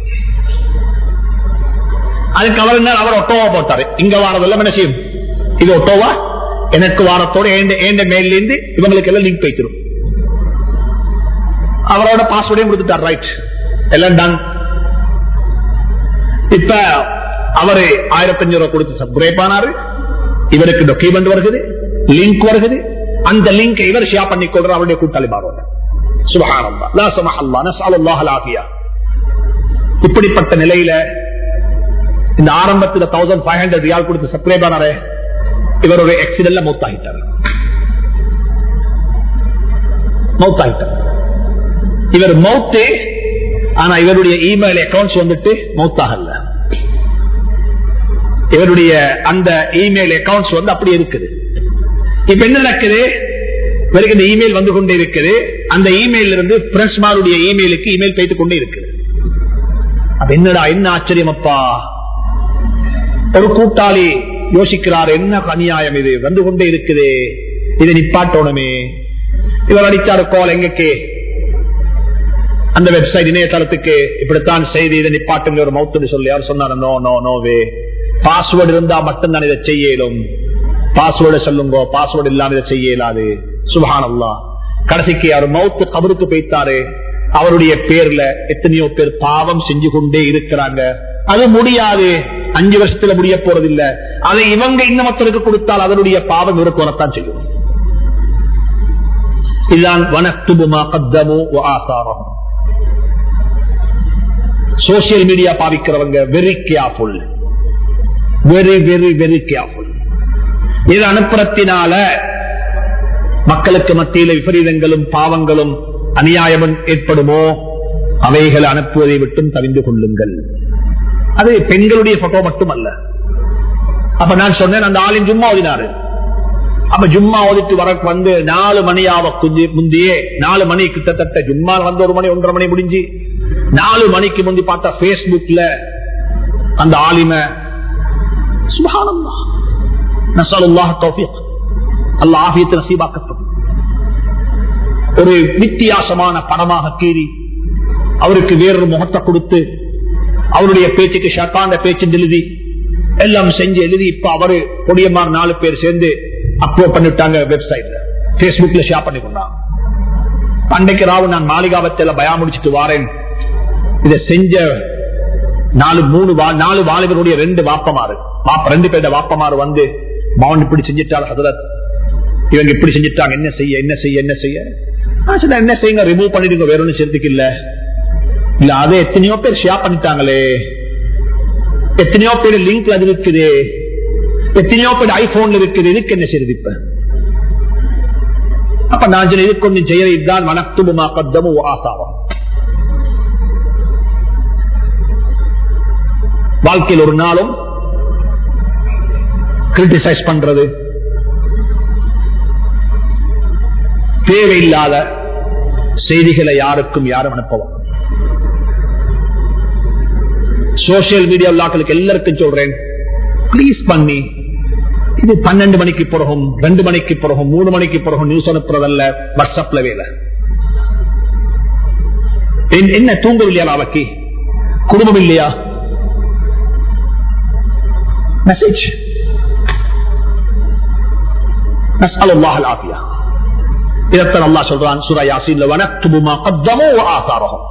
Speaker 1: அதுக்கு அவர் என்ன அவர் ஒட்டோவா போட்டாரு இங்க வாரதெல்லாம் என்ன செய்யும் இது ஒட்டோவா எனக்கு வாரத்தோட ஏண்ட மேல இருந்து இவங்களுக்கு எல்லாம் லிங்க் வைத்திரும் அவரோட பாஸ்வேர்டையும் கொடுத்துட்டார் ரைட் எல்லாம் டன் இப்ப அவரு ஆயிரத்தி அஞ்சு ரூபாய் கொடுத்து சப்ஸ்கிரைப் ஆனாரு இவருக்கு டாக்குமெண்ட் வருகிறது லிங்க் வருகிறது அந்த லிங்க் இவர் ஷேர் பண்ணி கொள்ற அவருடைய கூட்டாளி மாறுவாங்க இப்படிப்பட்ட நிலையில இந்த ஆரம்பத்தில் தௌசண்ட் ஃபைவ் ஹண்ட்ரட் ரியால் கொடுத்து சப்ஸ்கிரைப் ஆனாரு இவர் ஒரு ஆக்சிடென்ட்ல மௌத்தாகிட்டார் மௌத்தாகிட்டார் இவர் மௌத்து ஆனா இவருடைய இமெயில் அக்கௌண்ட்ஸ் வந்துட்டு மௌத்தாகல இவருடைய அந்த இமெயில் அக்கௌண்ட்ஸ் வந்து அப்படி இருக்குது இப்ப என்ன நடக்குது இவருக்கு இந்த இமெயில் வந்து கொண்டே இருக்குது அந்த இமெயில் இருந்து பிரெண்ட்ஸ்மாருடைய இமெயிலுக்கு இமெயில் போயிட்டு கொண்டே இருக்குது அப்ப என்னடா என்ன ஆச்சரியம் அப்பா ஒரு கூட்டாளி யோசிக்கிறார் என்ன அநியாயம் இது வந்து கொண்டே இருக்குது இதை நிப்பாட்டணுமே இவர் அடிச்சாரு கோல் எங்கக்கு அந்த வெப்சைட் இணையதளத்துக்கு இப்படித்தான் செய்தி இதை நிப்பாட்டுங்க ஒரு மவுத்துன்னு சொல்லி யார் சொன்னார் நோ நோ நோவே பாஸ்வேர்டு இருந்தா மட்டும்தான் இதை செய்ய இயலும் பாஸ்வேர்டு சொல்லுங்க பாஸ்வேர்டு இல்லாம இதை செய்ய இயலாது சுபஹானல்லா கடைசிக்கு அவர் மவுத்து கபருக்கு போய்த்தாரு அவருடைய பேர்ல எத்தனையோ பேர் பாவம் செஞ்சு கொண்டே இருக்கிறாங்க அது முடியாது அஞ்சு வருஷத்துல முடிய போறது இல்ல அதை இவங்க இன்னமத்தருக்கு கொடுத்தால் அதனுடைய பாவம் இவருக்கு வரத்தான் செய்யும் இதுதான் வனத்துபுமா கத்தமோ ஆசாரம் சோசியல் மீடியா பாவிக்கிறவங்க very careful very very very careful இது அனுப்புறத்தினால மக்களுக்கு மத்தியில் விபரீதங்களும் பாவங்களும் அநியாயமும் ஏற்படுமோ அவைகளை அனுப்புவதை விட்டும் தவிந்து கொள்ளுங்கள் அது பெண்களுடைய போட்டோ மட்டுமல்ல அப்ப நான் சொன்னேன் அந்த ஆளின் ஜும்மா ஓதினாரு அப்ப ஜும்மா ஓதிட்டு வர வந்து நாலு மணியாவ குஞ்சு முந்தியே நாலு மணி கிட்டத்தட்ட ஜும்மா வந்து ஒரு மணி ஒன்றரை மணி முடிஞ்சு நாலு மணிக்கு முந்தி பார்த்தா பேஸ்புக்ல அந்த ஆலிம சுபானந்தா நசாலுல்லாஹ் தௌஃபீக் அல்லாஹ் ஆஃபியத்தை நசீபாக்கட்டும் ஒரு வித்தியாசமான படமாக கீறி அவருக்கு வேறொரு முகத்தை கொடுத்து அவருடைய பேச்சுக்கு ஷட்டாண்ட பேச்சு எழுதி எல்லாம் செஞ்சு எழுதி இப்ப அவரு பொடியமார் நாலு பேர் சேர்ந்து அப்லோட் பண்ணிட்டாங்க வெப்சைட்ல பேஸ்புக்ல ஷேர் பண்ணி கொண்டாங்க அன்னைக்கு ராவு நான் மாளிகாவத்தில் பயா முடிச்சுட்டு வாரேன் இதை செஞ்ச நாலு மூணு நாலு வாலிபருடைய ரெண்டு வாப்பமாறு ரெண்டு பேருடைய வாப்பமாறு வந்து மவன் இப்படி செஞ்சிட்டாரு ஹசரத் இவங்க இப்படி செஞ்சிட்டாங்க என்ன செய்ய என்ன செய்ய என்ன செய்ய என்ன செய்யுங்க ரிமூவ் பண்ணிடுங்க வேற ஒன்னும் சேர்த்துக்கு இல்ல இல்ல அதை எத்தனையோ பேர் ஷேர் பண்ணிட்டாங்களே எத்தனையோ பேர் லிங்க் அது இருக்குது எத்தனையோ பேர் ஐபோன்ல இருக்குது இதுக்கு என்ன செய்யுது இப்ப அப்ப நான் சொன்ன இதுக்கு கொஞ்சம் செய்ய இதுதான் மனத்துபுமா கத்தமும் ஆசாவம் வாழ்க்கையில் ஒரு நாளும் கிரிட்டிசைஸ் பண்றது தேவையில்லாத செய்திகளை யாருக்கும் யாரும் அனுப்பவும் சோசியல் மீடியா விழாக்களுக்கு எல்லாருக்கும் சொல்றேன் பிளீஸ் பண்ணி இது பன்னெண்டு மணிக்கு பிறகும் ரெண்டு மணிக்கு பிறகும் மூணு மணிக்கு பிறகும் நியூஸ் அனுப்புறதல்ல வாட்ஸ்அப்ல வேலை என்ன தூங்கவில்லையா நாளைக்கு குடும்பம் இல்லையா மெசேஜ் நஸ்அலுல்லாஹ் அல்-ஆஃபியா இதத்தான் அல்லாஹ் சொல்றான் சூரா யாசீன்ல வனக்துபு மா கத்தமு வ ஆசாரஹும்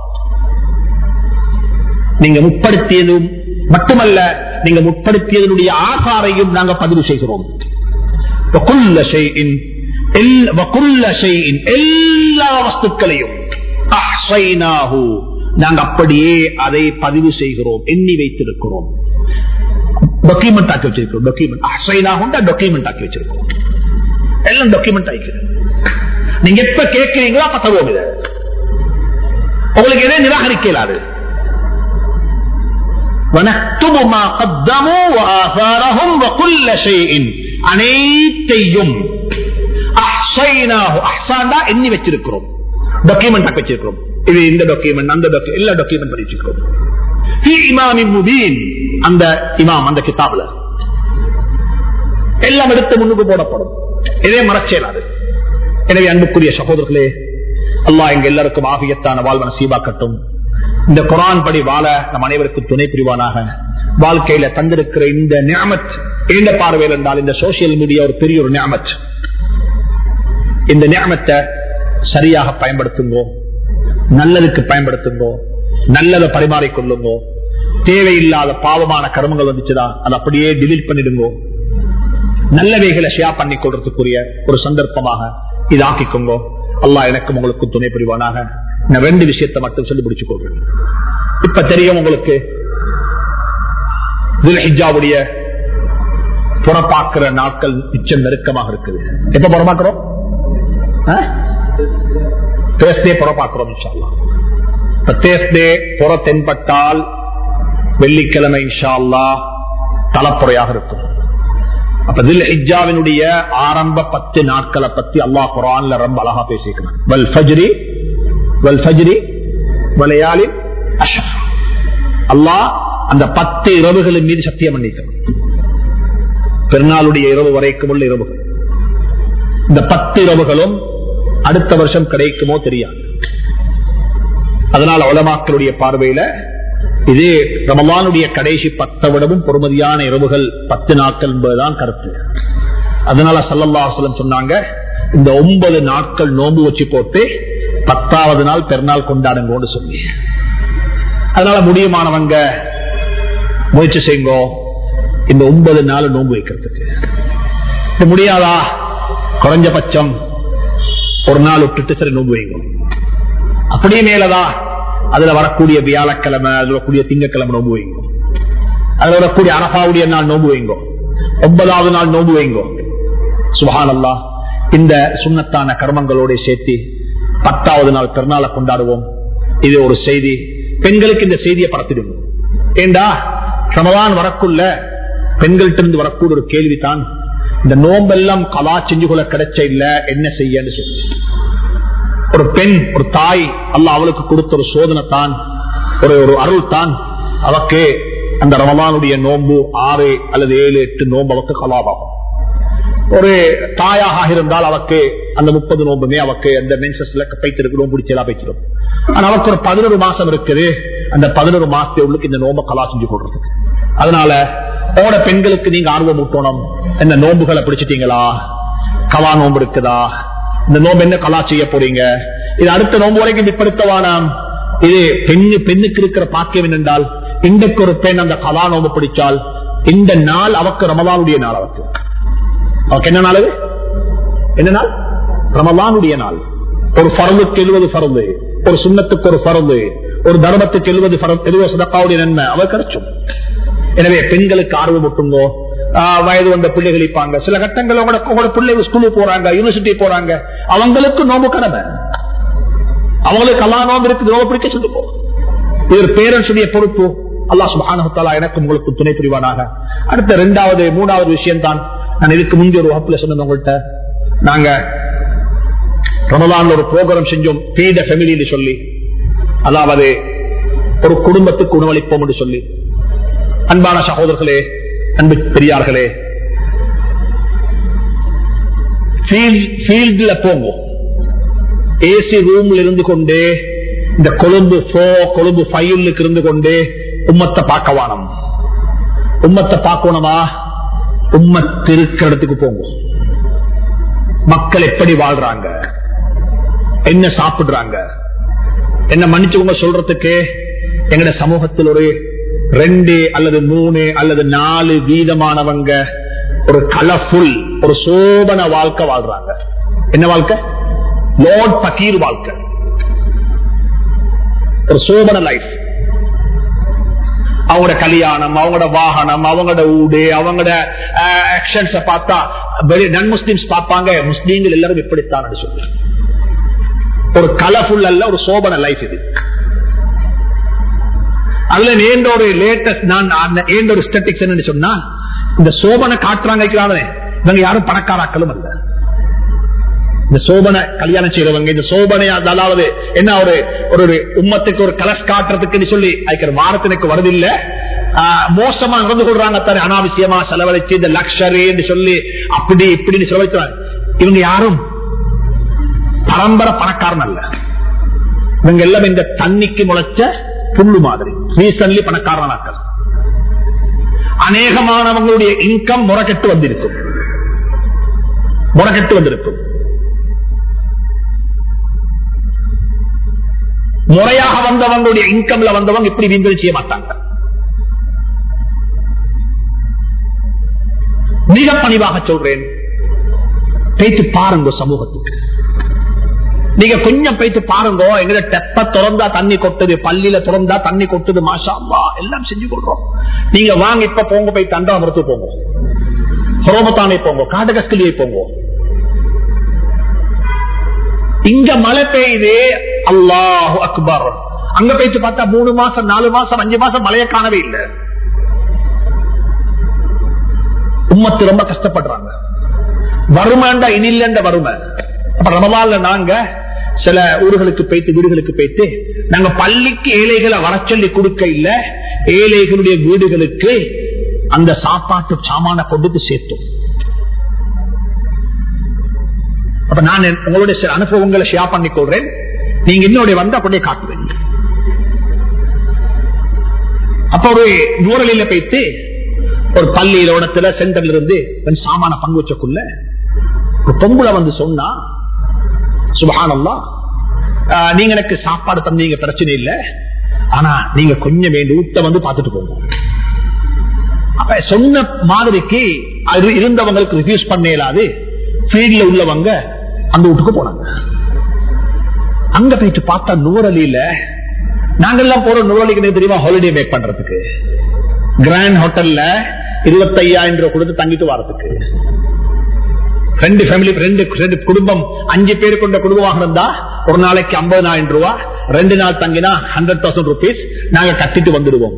Speaker 1: நீங்க முற்படுத்தியதும் மட்டுமல்ல நீங்க முற்படுத்தியதனுடைய ஆசாரையும் நாங்க பதிவு செய்கிறோம் وكل شيء எல்- وكل شيء எல்லா வஸ்துக்களையும் அஹ்ஸைனாஹு நாங்க அப்படியே அதை பதிவு செய்கிறோம் எண்ணி வைத்திருக்கிறோம் டாக்குமெண்ட் ஆக்கி வச்சிருக்கோம் டாக்குமெண்ட் அஹ்ஸைனாஹுண்டா டாக்குமெண்ட் ஆக்கி வச்சிருக்கோம் எல்லாம் டாக்குமெண்ட் ஆயிக்குது நீங்க எப்ப கேட்கிறீங்களோ அப்ப தருவோம் இதை உங்களுக்கு எதை நிராகரிக்க இயலாது ونكتب ما قدموا وآثارهم وكل شيء அனைத்தையும் அஹ்ஸைனாஹு அஹ்ஸான்டா எண்ணி வச்சிருக்கிறோம் டாக்குமெண்ட் ஆக்கி வச்சிருக்கிறோம் இது இந்த டாக்குமெண்ட் அந்த document, எல்லா டாக்குமெண்ட் பண்ணி வச்சிருக்கிறோம் ஃபீ இமாமின் முபீன் அந்த இமாம் அந்த கிதாபுல எல்லாம் எடுத்து முன்னுக்கு போடப்படும் இதே மறச்சேலாது எனவே அன்புக்குரிய சகோதரர்களே அல்லாஹ் எங்க எல்லாருக்கும் ஆகியத்தான வாழ்வன சீபாக்கட்டும் இந்த குரான் படி வாழ நம் அனைவருக்கும் துணை புரிவானாக வாழ்க்கையில தந்திருக்கிற இந்த நியமத் இந்த பார்வையில் இருந்தால் இந்த சோசியல் மீடியா ஒரு பெரிய ஒரு நியமத் இந்த நியமத்தை சரியாக பயன்படுத்துங்கோ நல்லதுக்கு பயன்படுத்துங்கோ நல்லதை பரிமாறிக்கொள்ளுங்கோ தேவையில்லாத பாவமான கர்மங்கள் வந்துச்சுதா அதை அப்படியே டிலீட் பண்ணிடுங்கோ நல்லவைகளை ஷேர் பண்ணி கொள்றதுக்குரிய ஒரு சந்தர்ப்பமாக இது ஆக்கிக்கோங்க அல்லாஹ் எனக்கும் உங்களுக்கு துணை புரிவானாக நான் ரெண்டு விஷயத்தை மட்டும் சொல்லி பிடிச்சு கொள்றேன் இப்ப தெரியும் உங்களுக்கு துல்ஹிஜாவுடைய புறப்பாக்குற நாட்கள் மிச்சம் நெருக்கமாக இருக்குது எப்ப புறப்பாக்குறோம் தேர்ஸ்டே புறப்பாக்குறோம் இன்ஷா அல்லாஹ். இப்ப தேர்ஸ்டே புற தென்பட்டால் வெள்ளிக்கிழமை இன்ஷா அல்லாஹ் தலப்புறையாக இருக்கும் அப்ப தில் ஹிஜாவினுடைய ஆரம்ப பத்து நாட்களை பத்தி அல்லாஹ் குரான்ல ரொம்ப அழகா பேசிக்கிறான் வல் ஃபஜ்ரி வல் ஃபஜ்ரி வலையாலி அஷர் அல்லாஹ் அந்த பத்து இரவுகளின் மீது சத்தியம் பண்ணிக்கிறான் பெருநாளுடைய இரவு வரைக்கும் உள்ள இரவுகள் இந்த பத்து இரவுகளும் அடுத்த வருஷம் கிடைக்குமோ தெரியாது அதனால உலமாக்களுடைய பார்வையில இது ரமலானுடைய கடைசி பத்தை விடவும் பொறுமதியான இரவுகள் பத்து நாட்கள் என்பதுதான் கருத்து அதனால சல்லல்லாஹலம் சொன்னாங்க இந்த ஒன்பது நாட்கள் நோன்பு வச்சு போட்டு பத்தாவது நாள் பெருநாள் கொண்டாடுங்கன்னு சொல்லி அதனால முடியுமானவங்க முயற்சி செய்யுங்கோ இந்த ஒன்பது நாள் நோன்பு வைக்கிறதுக்கு இது முடியாதா குறைஞ்சபட்சம் ஒரு நாள் விட்டுட்டு சரி நோன்பு வைங்க அப்படியே மேலதா அதுல வரக்கூடிய வியாழக்கிழமை அதுல வரக்கூடிய திங்கக்கிழமை நோம்பு வைங்க அதுல வரக்கூடிய அரபாவுடைய நாள் நோம்பு வைங்க ஒன்பதாவது நாள் நோம்பு வைங்க சுபஹானல்லா இந்த சுண்ணத்தான கர்மங்களோட சேர்த்து பத்தாவது நாள் பெருநாளை கொண்டாடுவோம் இது ஒரு செய்தி பெண்களுக்கு இந்த செய்தியை பரத்திடுவோம் ஏண்டா ரமலான் வரக்குள்ள பெண்கள்கிட்ட இருந்து வரக்கூடிய ஒரு கேள்விதான் இந்த நோம்பெல்லாம் கலா செஞ்சு கொள்ள கிடைச்ச இல்ல என்ன செய்யன்னு சொல்லி ஒரு பெண் ஒரு தாய் அல்ல அவளுக்கு கொடுத்த ஒரு சோதனை தான் ஒரு ஒரு அருள் தான் அவக்கு அந்த ரமலானுடைய நோன்பு ஆறு அல்லது ஏழு எட்டு நோன்பு அவக்கு கலாபாகும் ஒரு தாயாக இருந்தால் அவக்கு அந்த முப்பது நோம்புமே அவக்கு அந்த மென்சஸ்ல பைத்திருக்கணும் பிடிச்சலா பைச்சிடும் ஆனா அவருக்கு ஒரு பதினொரு மாசம் இருக்குது அந்த பதினொரு மாசத்தை உள்ளுக்கு இந்த நோம்ப கலா செஞ்சு கொள்றதுக்கு அதனால போன பெண்களுக்கு நீங்க ஆர்வம் ஊட்டணும் என்ன நோம்புகளை பிடிச்சிட்டீங்களா கலா நோம்பு இருக்குதா இந்த நோம்பு என்ன கலா செய்ய போறீங்க இது அடுத்த நோம்பு வரைக்கும் பிற்படுத்தவானாம் இது பெண்ணு பெண்ணுக்கு இருக்கிற பாக்கியம் என்னென்றால் இன்றைக்கு ஒரு பெண் அந்த கலா நோம்பு பிடிச்சால் இந்த நாள் அவக்கு ரமலானுடைய நாள் அவருக்கு அவருக்கு என்ன நாள் இது? என்ன நாள் ரமலானுடைய நாள் ஒரு பருவுக்கு எழுவது பருவு ஒரு சுண்ணத்துக்கு ஒரு பருவு ஒரு தர்மத்துக்கு எழுவது எழுவது சதக்காவுடைய நன்மை அவர் கிடைச்சும் எனவே பெண்களுக்கு ஆர்வம் விட்டுங்கோ ஆஹ் வயது வந்த பிள்ளைகள் இருப்பாங்க சில கட்டங்கள் உங்களோட உங்களோட பிள்ளைகள் ஸ்கூலுக்கு போறாங்க யூனிவர்சிட்டி போறாங்க அவங்களுக்கு நோம்பு கடமை அவங்களுக்கு எல்லா நோம்பு இருக்குது நோம்பு பிடிக்க சொல்லி போ இது ஒரு பேரண்ட்ஸுடைய பொறுப்பு அல்லா சுபானஹாலா எனக்கு உங்களுக்கு துணை புரிவானாக அடுத்த ரெண்டாவது மூணாவது விஷயம் தான் நான் இதுக்கு முந்தைய ஒரு வகுப்புல சொன்னது உங்கள்கிட்ட நாங்க ரமலான்ல ஒரு ப்ரோக்ராம் செஞ்சோம் பீட ஃபெமிலி சொல்லி அதாவது ஒரு குடும்பத்துக்கு உணவளிப்போம் என்று சொல்லி அன்பான சகோதரர்களே அன்பு பெரியார்களே ஃபீல்ட்ல போங்க ஏசி ரூம்ல இருந்து கொண்டு இந்த கொழும்பு போ கொழும்பு ஃபைலுக்கு இருந்து கொண்டு உம்மத்தை பார்க்க வானம் உம்மத்தை பார்க்கணுமா உம்மத் இருக்கிற இடத்துக்கு போங்க மக்கள் எப்படி வாழ்றாங்க என்ன சாப்பிடுறாங்க என்ன மன்னிச்சுவங்க சொல்றதுக்கு எங்கட சமூகத்தில் ஒரு ரெண்டு அல்லது மூணு அல்லது நாலு வீதமானவங்க ஒரு கலர்ஃபுல் ஒரு சோபன வாழ்க்கை வாழ்றாங்க என்ன வாழ்க்கை லோட் பக்கீர் வாழ்க்கை ஒரு சோபன லைஃப் அவங்களோட கல்யாணம் அவங்களோட வாகனம் அவங்களோட ஊடு அவங்களோட ஆக்ஷன்ஸ் பார்த்தா வெளி நன் முஸ்லிம்ஸ் பார்ப்பாங்க முஸ்லீம்கள் எல்லாரும் இப்படித்தான் சொல்லு ஒரு கலர்ஃபுல் அல்ல ஒரு சோபன லைஃப் இது அதுல ஏண்ட ஒரு லேட்டஸ்ட் நான் ஏண்ட ஒரு ஸ்டட்டிக்ஸ் என்னன்னு சொன்னா இந்த சோபனை காட்டுறாங்க இவங்க யாரும் பணக்காராக்களும் அல்ல இந்த சோபனை கல்யாணம் செய்யறவங்க இந்த சோபனை அதாவது என்ன ஒரு ஒரு உம்மத்துக்கு ஒரு கலஸ் காட்டுறதுக்குன்னு சொல்லி அதுக்கு வாரத்தினுக்கு வருதில்ல மோசமா நடந்து கொள்றாங்க தானே அனாவசியமா செலவழிச்சு இந்த லக்ஷரின்னு சொல்லி அப்படி இப்படின்னு செலவழித்தாங்க இவங்க யாரும் பரம்பரை பணக்காரன் அல்ல இவங்க எல்லாம் இந்த தண்ணிக்கு முளைச்ச புல்லு மாதிரி ரீசன்லி பணக்காரனாக்கள் அநேகமானவங்களுடைய இன்கம் முறக்கெட்டு வந்திருக்கும் முறக்கெட்டு வந்திருக்கும் முறையாக வந்தவங்களுடைய இன்கம்ல வந்தவங்க இப்படி வீண்கள் செய்ய மாட்டாங்க மிக பணிவாக சொல்றேன் பேச்சு பாருங்க சமூகத்துக்கு நீங்க கொஞ்சம் போயிட்டு பாருங்க எங்க தெப்ப திறந்தா தண்ணி கொட்டுது பள்ளியில திறந்தா தண்ணி கொட்டுது மாஷா எல்லாம் செஞ்சு கொள்றோம் நீங்க வாங்க இப்ப போங்க போய் தண்டா மருத்து போங்க ஹோமத்தானே போங்க காடகஸ்கலியை போங்க இங்க மழை பெய்யுது அல்லாஹு அக்பர் அங்க போயிட்டு பார்த்தா மூணு மாசம் நாலு மாசம் அஞ்சு மாசம் மழையை காணவே இல்லை உம்மத்து ரொம்ப கஷ்டப்படுறாங்க வறுமைண்டா இனில்லண்ட வறுமை அப்ப ரமலான்ல நாங்க சில ஊர்களுக்கு போயிட்டு வீடுகளுக்கு போயிட்டு நாங்க பள்ளிக்கு ஏழைகளை வர சொல்லி கொடுக்க இல்ல ஏழைகளுடைய வீடுகளுக்கு அந்த சாப்பாட்டு சாமான கொண்டு சேர்த்தோம் அப்ப நான் உங்களுடைய சில அனுபவங்களை ஷேர் பண்ணி கொள்றேன் நீங்க இன்னொரு வந்து அப்படியே காட்டுவீங்க அப்ப ஒரு நூறலில போயிட்டு ஒரு பள்ளியில இடத்துல சென்டர்ல இருந்து கொஞ்சம் சாமான பங்கு வச்சக்குள்ள ஒரு பொம்புல வந்து சொன்னா சுபகானல்லா நீங்க எனக்கு சாப்பாடு தந்தீங்க பிரச்சனை இல்லை ஆனா நீங்க கொஞ்சம் வேண்டி ஊட்ட வந்து பார்த்துட்டு போங்க அப்ப சொன்ன மாதிரிக்கு அது இருந்தவங்களுக்கு ரிவ்யூஸ் பண்ண இயலாது ஃபீல்ட்ல உள்ளவங்க அந்த வீட்டுக்கு போனாங்க அங்க போயிட்டு பார்த்தா நூறலியில நாங்கெல்லாம் போற நூறலிக்கு தெரியுமா ஹாலிடே மேக் பண்றதுக்கு கிராண்ட் ஹோட்டல்ல இருபத்தையாயிரம் ரூபாய் கொடுத்து தங்கிட்டு வரதுக்கு ரெண்டு ஃபேமிலி ரெண்டு ரெண்டு குடும்பம் அஞ்சு பேர் கொண்ட குடும்பமாக இருந்தா ஒரு நாளைக்கு ஐம்பதாயிரம் ரூபாய் ரெண்டு நாள் தங்கினா ஹண்ட்ரட் தௌசண்ட் ருபீஸ் நாங்க கட்டிட்டு வந்துடுவோம்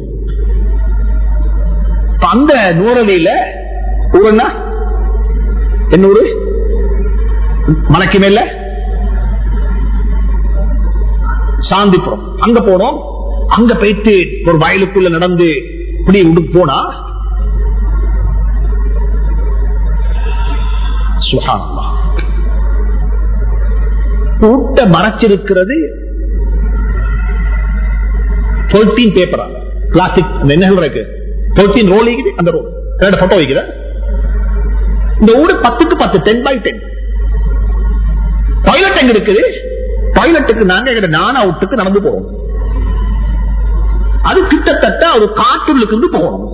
Speaker 1: அந்த நூறலியில ஊருன்னா என்ன ஊரு மலைக்கு மேல சாந்திபுரம் அங்க போனோம் அங்க போயிட்டு ஒரு வயலுக்குள்ள நடந்து இப்படி போனா சுகானமா கூட்ட மறைச்சிருக்கிறது பேப்பரா பிளாஸ்டிக் என்ன இருக்கு பொலித்தீன் ரோல் அந்த ரோல் போட்டோ வைக்கிற இந்த ஊடு பத்துக்கு பத்து டென் பை டென் டாய்லெட் எங்க இருக்குது டாய்லெட்டுக்கு நாங்க எங்க நானா அவுட்டுக்கு நடந்து போறோம் அது கிட்டத்தட்ட ஒரு காட்டுள்ளுக்கு இருந்து போகணும்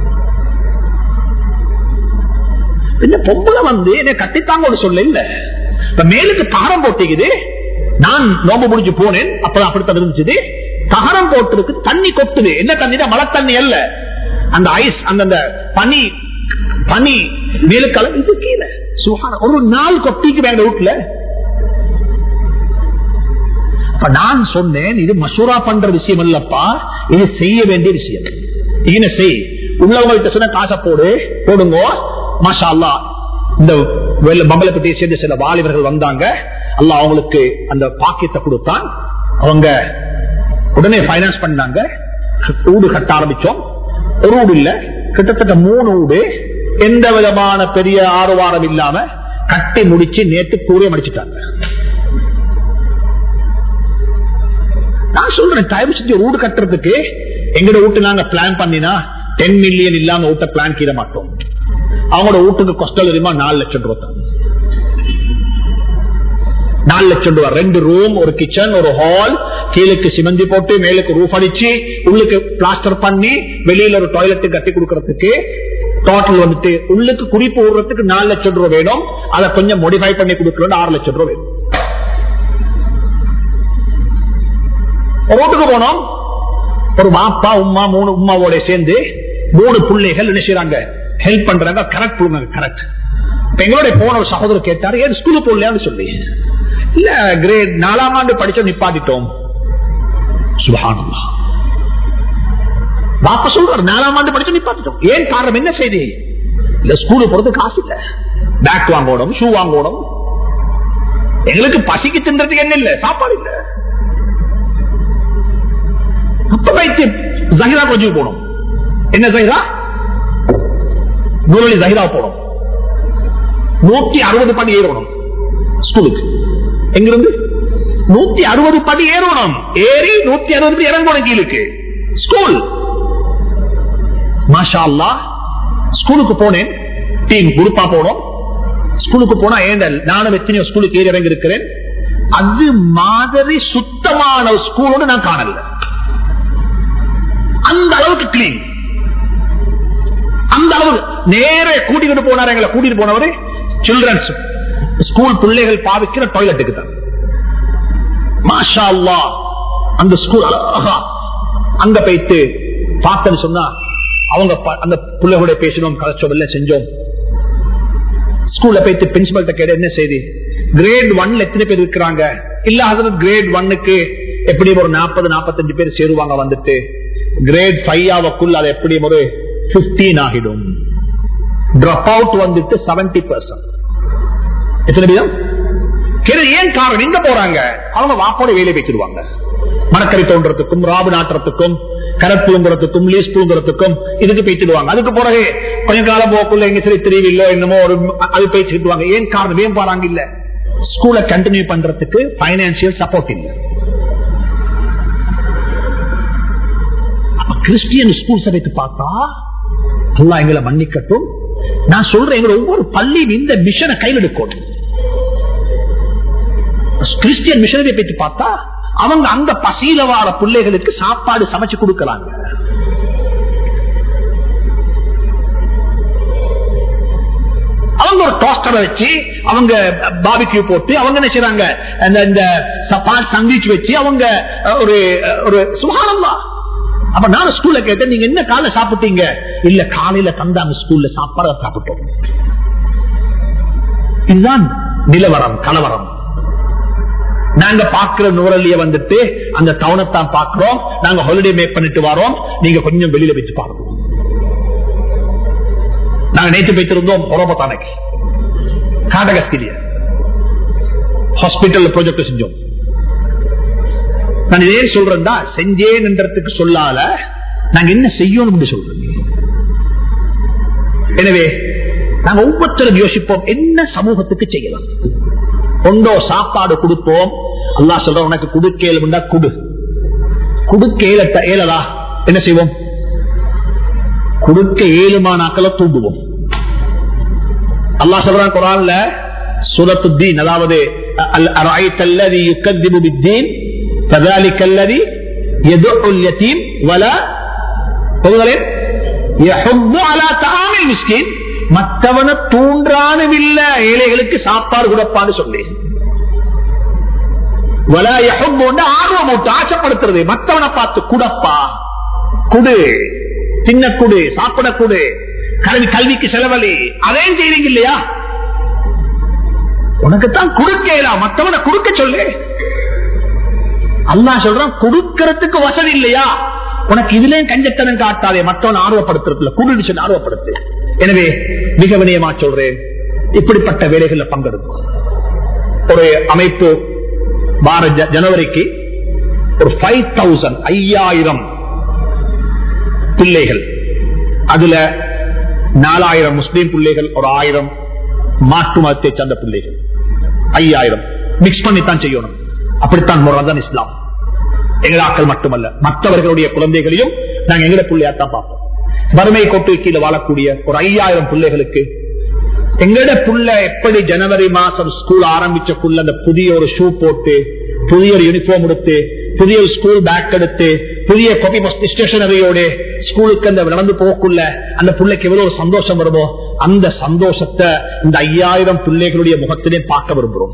Speaker 1: இந்த பொம்பளை வந்து என்னை கட்டித்தாங்க ஒரு சொல்ல இல்ல இப்ப மேலுக்கு தகரம் போட்டிக்குது நான் நோம்பு முடிஞ்சு போனேன் அப்பதான் அப்படித்தான் இருந்துச்சு தகரம் போட்டிருக்கு தண்ணி கொட்டுது என்ன தண்ணி தான் மழை தண்ணி அல்ல அந்த ஐஸ் அந்த பனி பனி மேலுக்காலம் இது கீழே சுகான ஒரு நாள் கொட்டிக்கு வேண்ட வீட்டுல நான் சொன்னேன் இது மசூரா பண்ற விஷயம் இல்லப்பா இது செய்ய வேண்டிய விஷயம் என்ன செய் உள்ளவங்கள்ட்ட சொன்ன காசை போடு போடுங்க மாஷா அல்லா இந்த பம்பலப்பட்டியை சேர்ந்த சில வாலிபர்கள் வந்தாங்க அல்ல அவங்களுக்கு அந்த பாக்கியத்தை கொடுத்தான் அவங்க உடனே பைனான்ஸ் பண்ணாங்க ஊடு கட்ட ஆரம்பிச்சோம் ஒரு ஊடு இல்ல கிட்டத்தட்ட மூணு ஊடு எந்த விதமான பெரிய ஆறுவாரம் இல்லாம கட்டி முடிச்சு நேற்று கூறிய முடிச்சுட்டாங்க நான் சொல்றேன் தயவு செஞ்சு வீடு கட்டுறதுக்கு எங்கட வீட்டு நாங்க பிளான் பண்ணினா டென் மில்லியன் இல்லாம வீட்டை பிளான் கீழ மாட்டோம் அவங்களோட வீட்டுக்கு கொஸ்டல் தெரியுமா நாலு லட்சம் ரூபாய் தான் நாலு லட்சம் ரூபாய் ரெண்டு ரூம் ஒரு கிச்சன் ஒரு ஹால் கீழுக்கு சிமெந்தி போட்டு மேலுக்கு ரூஃப் அடிச்சு உள்ளுக்கு பிளாஸ்டர் பண்ணி வெளியில ஒரு டாய்லெட் கட்டி கொடுக்கறதுக்கு டோட்டல் வந்துட்டு உள்ளுக்கு குறிப்பு விடுறதுக்கு நாலு லட்சம் ரூபாய் வேணும் அதை கொஞ்சம் மோடிஃபை பண்ணி கொடுக்கறது ஆறு லட்சம் ரூபாய் வேணும் ரோட்டுக்கு போனோம் ஒரு மாப்பா உமா மூணு உமாவோட சேர்ந்து மூணு பிள்ளைகள் என்ன செய்யறாங்க ஹெல்ப் பண்றாங்க கரெக்ட் கொடுங்க கரெக்ட் எங்களுடைய போன ஒரு சகோதரர் கேட்டாரு ஏன் ஸ்கூலுக்கு போடலையான்னு சொல்லி இல்ல கிரேட் நாலாம் ஆண்டு படிச்ச நிப்பாட்டிட்டோம் சுபஹானல்லாஹ் பாப்பா சொல்றாரு நாலாம் ஆண்டு படிச்சு நிப்பாட்டிட்டோம் ஏன் காரணம் என்ன செய்தி இல்ல ஸ்கூலுக்கு போறது காசு இல்ல பேக் வாங்கணும் ஷூ வாங்கணும் எங்களுக்கு பசிக்கு தின்றதுக்கு என்ன இல்ல சாப்பாடு இல்ல அப்ப வைத்து ஜஹிரா கொஞ்சம் போனோம் என்ன ஜஹிரா நூலி ஜஹிரா போனோம் நூத்தி அறுபது படி ஏறணும் ஸ்கூலுக்கு எங்கிருந்து நூத்தி அறுபது படி ஏறணும் ஏறி நூத்தி அறுபது படி இறங்கணும் கீழுக்கு ஸ்கூல் மாஷா அல்லா ஸ்கூலுக்கு போனேன் டீம் குரூப்பா போனோம் ஸ்கூலுக்கு போனா ஏண்டல் நானும் எத்தனையோ ஸ்கூலுக்கு ஏறி இறங்கி இருக்கிறேன் அது மாதிரி சுத்தமான ஸ்கூலோடு நான் காணல அந்த அளவுக்கு கிளீன் அந்த அளவு நேர கூட்டிட்டு போனார் எங்களை கூட்டிட்டு போனவரு சில்ட்ரன்ஸ் ஸ்கூல் பிள்ளைகள் பாவிக்கிற டாய்லெட்டுக்கு தான் மாஷா அல்லா அந்த ஸ்கூல் அழகா அங்க போயிட்டு பார்த்தேன்னு சொன்னா அவங்க ப- அந்த பிள்ளைகளோட பேசினோம் கலைச்சோம் இல்ல செஞ்சோம் ஸ்கூல்ல போயிட்டு பிரின்சிபல்ட்ட கேட்ட என்ன செய்தி கிரேட் ஒன்ல எத்தனை பேர் இருக்கிறாங்க இல்ல அதுல கிரேட் ஒன்னுக்கு எப்படி ஒரு நாற்பது நாற்பத்தஞ்சு பேர் சேருவாங்க வந்துட்டு கிரேட் ஃபைவ் ஆவக்குள்ள அது எப்படி ஒரு 15 ஆகிடும் drop அவுட் வந்துட்டு 70% பர்சன்ட் எத்தனை வீதம் கேளு, ஏன் காரணம் எங்க போறாங்க அவங்க வாப்போட வேலை வச்சிருவாங்க மணக்கறி தோன்றதுக்கும் ராபு நாட்டுறதுக்கும் கரத் புழுங்குறதுக்கும் லீஸ் புழுங்குறதுக்கும் இதுக்கு பேச்சிடுவாங்க அதுக்கு பிறகு கொஞ்ச காலம் போக்குள்ள எங்க சரி தெரியவில்லோ என்னமோ ஒரு அது பேசிடுவாங்க ஏன் காரணம் ஏன் போறாங்க இல்ல ஸ்கூலை கண்டினியூ பண்றதுக்கு பைனான்சியல் சப்போர்ட் இல்ல அப்ப கிறிஸ்டியன் ஸ்கூல் சபைத்து பார்த்தா அல்லாஹ் எங்களை மன்னிக்கட்டும் நான் சொல்றேன் எங்களை ஒவ்வொரு பள்ளியும் இந்த மிஷனை கையில் எடுக்கணும் கிறிஸ்டியன் மிஷனரி பற்றி பார்த்தா அவங்க அங்க பசியில வார பிள்ளைகளுக்கு சாப்பாடு சமைச்சு கொடுக்கறாங்க அவங்க ஒரு டோஸ்டரை வச்சு அவங்க பாபிக்யூ போட்டு அவங்க என்ன செய்றாங்க அந்த இந்த பால் சந்திச்சு வச்சு அவங்க அஹ், ஒரு அஹ், ஒரு சுகானந்தா அப்ப நான் ஸ்கூல்ல கேட்டேன் நீங்க என்ன காலை சாப்பிட்டீங்க இல்ல காலையில தந்தாங்க ஸ்கூல்ல சாப்பாடு சாப்பிட்டோம் இதுதான் நிலவரம் கலவரம் நாங்க பாக்குற நூறலிய வந்துட்டு அந்த டவுனத்தான் பாக்குறோம் நாங்க ஹாலிடே மேக் பண்ணிட்டு வரோம் நீங்க கொஞ்சம் வெளியில வச்சு பாருங்க நாங்க நேற்று போயிட்டிருந்தோம் ஒரோபத்தானைக்கு காடகஸ்கிரிய ஹாஸ்பிட்டல் ப்ராஜெக்ட் செஞ்சோம் நான் இதே சொல்றேன்டா செஞ்சேன்ன்றதுக்கு சொல்லால நாங்க என்ன செய்யணும் சொல்றேன் எனவே நாங்க ஒவ்வொருத்தரும் யோசிப்போம் என்ன சமூகத்துக்கு செய்யலாம் கொண்டோ சாப்பாடு கொடுப்போம் அல்லா சொல்ற உனக்கு குடுக்கேலுண்டா குடு குடுக்க ஏலட்ட ஏலதா என்ன செய்வோம் குடுக்க ஏழுமானாக்களை தூண்டுவோம் அல்லாஹ் சொல்றான் குரான்ல சுரத்துத்தீன் அதாவது அல் அராய்த்தல்லதி யுக்கத்திபு பித்தீன் كذلك الذي يدعو اليتيم ولا பொதுகளேன் يحض على طعام المسكين மற்றவனை தூண்டானும் இல்ல ஏழைகளுக்கு சாப்பாடு கொடுப்பான்னு சொல்லி வலா யஹுப்பு வந்து ஆர்வம் ஊட்டு ஆசைப்படுத்துறது மற்றவனை பார்த்து குடப்பா குடு தின்ன குடு சாப்பிட குடு கல்வி கல்விக்கு செலவழி அதையும் செய்வீங்க இல்லையா உனக்குத்தான் கொடுக்கலாம் மற்றவனை கொடுக்க சொல்லு அல்லா சொல்றான் கொடுக்கறதுக்கு வசதி இல்லையா உனக்கு இதுலயும் கஞ்சத்தனம் காட்டாதே மற்றவன் ஆர்வப்படுத்துறதுல குடு சொல்லி ஆர்வப்படுத்து எனவே மிக வினயமா சொல்றேன் இப்படிப்பட்ட வேலைகள்ல பங்கெடுக்கும் ஒரு அமைப்பு வார ஜ- ஜனவரிக்கு ஒரு ஃபைவ் தௌசண்ட் ஐயாயிரம் பிள்ளைகள் அதுல நாலாயிரம் முஸ்லீம் பிள்ளைகள் ஒரு ஆயிரம் மாற்று மதத்தை சார்ந்த பிள்ளைகள் ஐயாயிரம் மிக்ஸ் பண்ணித்தான் செய்யணும் அப்படித்தான் முறைதான் இஸ்லாம் எங்களாக்கள் மட்டுமல்ல மற்றவர்களுடைய குழந்தைகளையும் நாங்க எங்கட பிள்ளையாத்தான் பார்ப்போம் வறுமை கோட்டு கீழே வாழக்கூடிய ஒரு ஐயாயிரம் பிள்ளைகளுக்கு எங்கட புள்ள எப்படி ஜனவரி மாசம் ஸ்கூல் ஆரம்பிச்ச புள்ள அந்த புதிய ஒரு ஷூ போட்டு புதிய ஒரு யூனிஃபார்ம் எடுத்து புதிய ஒரு ஸ்கூல் பேக் எடுத்து புதிய காப்பி ஸ்டேஷனரியோட ஸ்கூலுக்கு அந்த நடந்து போகக்குள்ள அந்த பிள்ளைக்கு எவ்வளவு ஒரு சந்தோஷம் வருமோ அந்த சந்தோஷத்தை இந்த ஐயாயிரம் பிள்ளைகளுடைய முகத்திலே பார்க்க விரும்புகிறோம்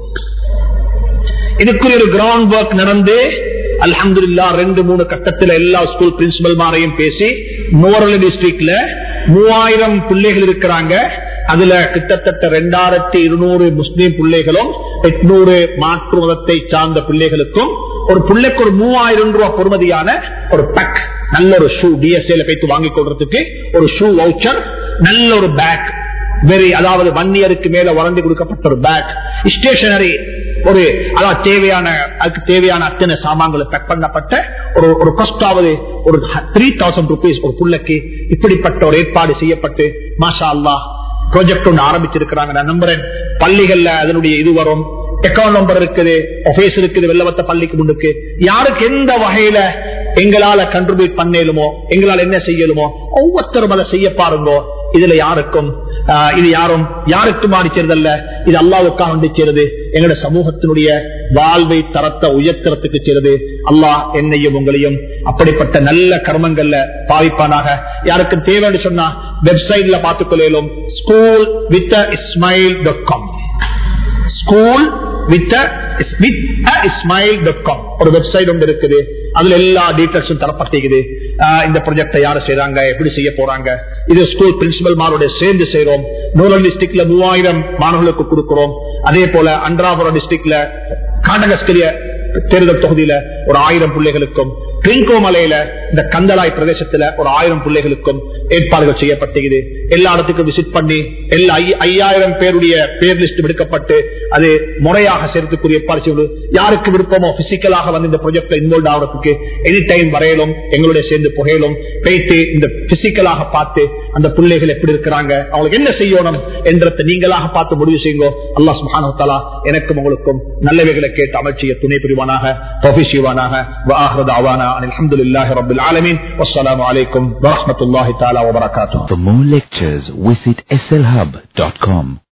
Speaker 1: இதுக்குரிய ஒரு கிரவுண்ட் ஒர்க் நடந்து அல்ஹம்துலில்லா ரெண்டு மூணு கட்டத்தில் எல்லா ஸ்கூல் பிரின்சிபல் மாரையும் பேசி நோரல் டிஸ்ட்ரிக்ட்ல மூவாயிரம் பிள்ளைகள் இருக்கிறாங்க அதுல கிட்டத்தட்ட ரெண்டாயிரத்தி இருநூறு முஸ்லீம் பிள்ளைகளும் எட்நூறு மாற்று மதத்தை சார்ந்த பிள்ளைகளுக்கும் ஒரு பிள்ளைக்கு ஒரு மூவாயிரம் ரூபாய் பொறுமதியான ஒரு பேக் நல்ல ஒரு ஷூ டிஎஸ்ஏல போய்த்து வாங்கி கொள்றதுக்கு ஒரு ஷூ வவுச்சர் நல்ல ஒரு பேக் வெரி அதாவது ஒன் இயருக்கு மேல வளர்ந்து கொடுக்கப்பட்ட ஒரு பேக் ஸ்டேஷனரி ஒரு அதாவது தேவையான அதுக்கு தேவையான அத்தனை சாமான்களை பேக் பண்ணப்பட்ட ஒரு ஒரு கஷ்டாவது ஒரு த்ரீ தௌசண்ட் ருபீஸ் ஒரு புள்ளைக்கு இப்படிப்பட்ட ஒரு ஏற்பாடு செய்யப்பட்டு மாஷா அல்லா ப்ராஜெக்ட் ஒன்று ஆரம்பிச்சிருக்கிறாங்க நான் நம்புறேன் பள்ளிகள்ல அதனுடைய இது வரும் அக்கௌண்ட் நம்பர் இருக்குது ஆபீஸ் இருக்குது வெள்ளவத்த பள்ளிக்கு முன்னுக்கு யாருக்கு எந்த வகையில எங்களால கண்ட்ரிபியூட் பண்ணலுமோ எங்களால் என்ன செய்யலுமோ ஒவ்வொருத்தரும் அதை செய்ய பாருங்கோ இதுல யாருக்கும் ஆஹ், இது யாரும் யாருக்கும் மாறி சேர்ந்தல்ல இது அல்லாவுக்காக வந்து சேருது எங்களோட சமூகத்தினுடைய வாழ்வை தரத்தை உயர்த்தறதுக்கு சேருது அல்லாஹ் என்னையும் உங்களையும் அப்படிப்பட்ட நல்ல கர்மங்கள்ல பாவிப்பானாக யாருக்கும் தேவைன்னு சொன்னா வெப்சைட்ல பார்த்துக்கொள்ளும் school with Ismail dot com school with Ismail dot com ஒரு வெப்சைட் ஒன்று இருக்குது அதுல எல்லா டீட்டெயில்ஸும் தரப்பட்டிருக்குது ஆஹ் இந்த ப்ராஜெக்டை யாரு செய்றாங்க எப்படி செய்ய போறாங்க இது ஸ்கூல் பிரின்சிபல் மாரோட சேர்ந்து செய்யறோம் நூலன் டிஸ்ட்ரிக்ட்ல மூவாயிரம் மாணவர்களுக்கு கொடுக்கிறோம் அதே போல அன்றாபுரம் டிஸ்ட்ரிக்ட்ல காண்டகஸ்கரிய தேர்தல் தொகுதியில ஒரு ஆயிரம் பிள்ளைகளுக்கும் கிளிங்கோமலையில இந்த கந்தலாய் பிரதேசத்துல ஒரு ஆயிரம் பிள்ளைகளுக்கும் ஏற்பாடுகள் செய்யப்பட்டிருக்குது எல்லா இடத்துக்கும் விசிட் பண்ணி எல்லா ஐ- ஐயாயிரம் பேருடைய பேர் லிஸ்ட் எடுக்கப்பட்டு அது முறையாக சேர்த்துக்குரிய ஏற்பாடு செய்வது யாருக்கு விருப்பமோ பிசிக்கலாக வந்து இந்த ப்ராஜெக்ட்ல இன்வால்வ் ஆகிறதுக்கு எனி டைம் வரையிலும் எங்களுடைய சேர்ந்து புகையிலும் பேய்த்து இந்த பிசிக்கலாக பார்த்து அந்த பிள்ளைகள் எப்படி இருக்கிறாங்க அவங்களுக்கு என்ன செய்யணும் என்றதை நீங்களாக பார்த்து முடிவு செய்யுங்க அல்லாஹ் சுப்ஹானஹு வ தஆலா எனக்கும் உங்களுக்கும் நல்லவைகளை கேட்டு அமைச்சிய துணை புரிவானாக தௌஃபீக் செய்வானாக வ ஆஹிரு தஅவானா அல்ஹம்துலில்லாஹி ரப்பில் ஆலமீன் வஸ்ஸலாமு அலைக்கும் வரஹ்மத்துல்லாஹி தஆலா வ பரகாத்துஹு
Speaker 2: For more lectures, visit slhub.com.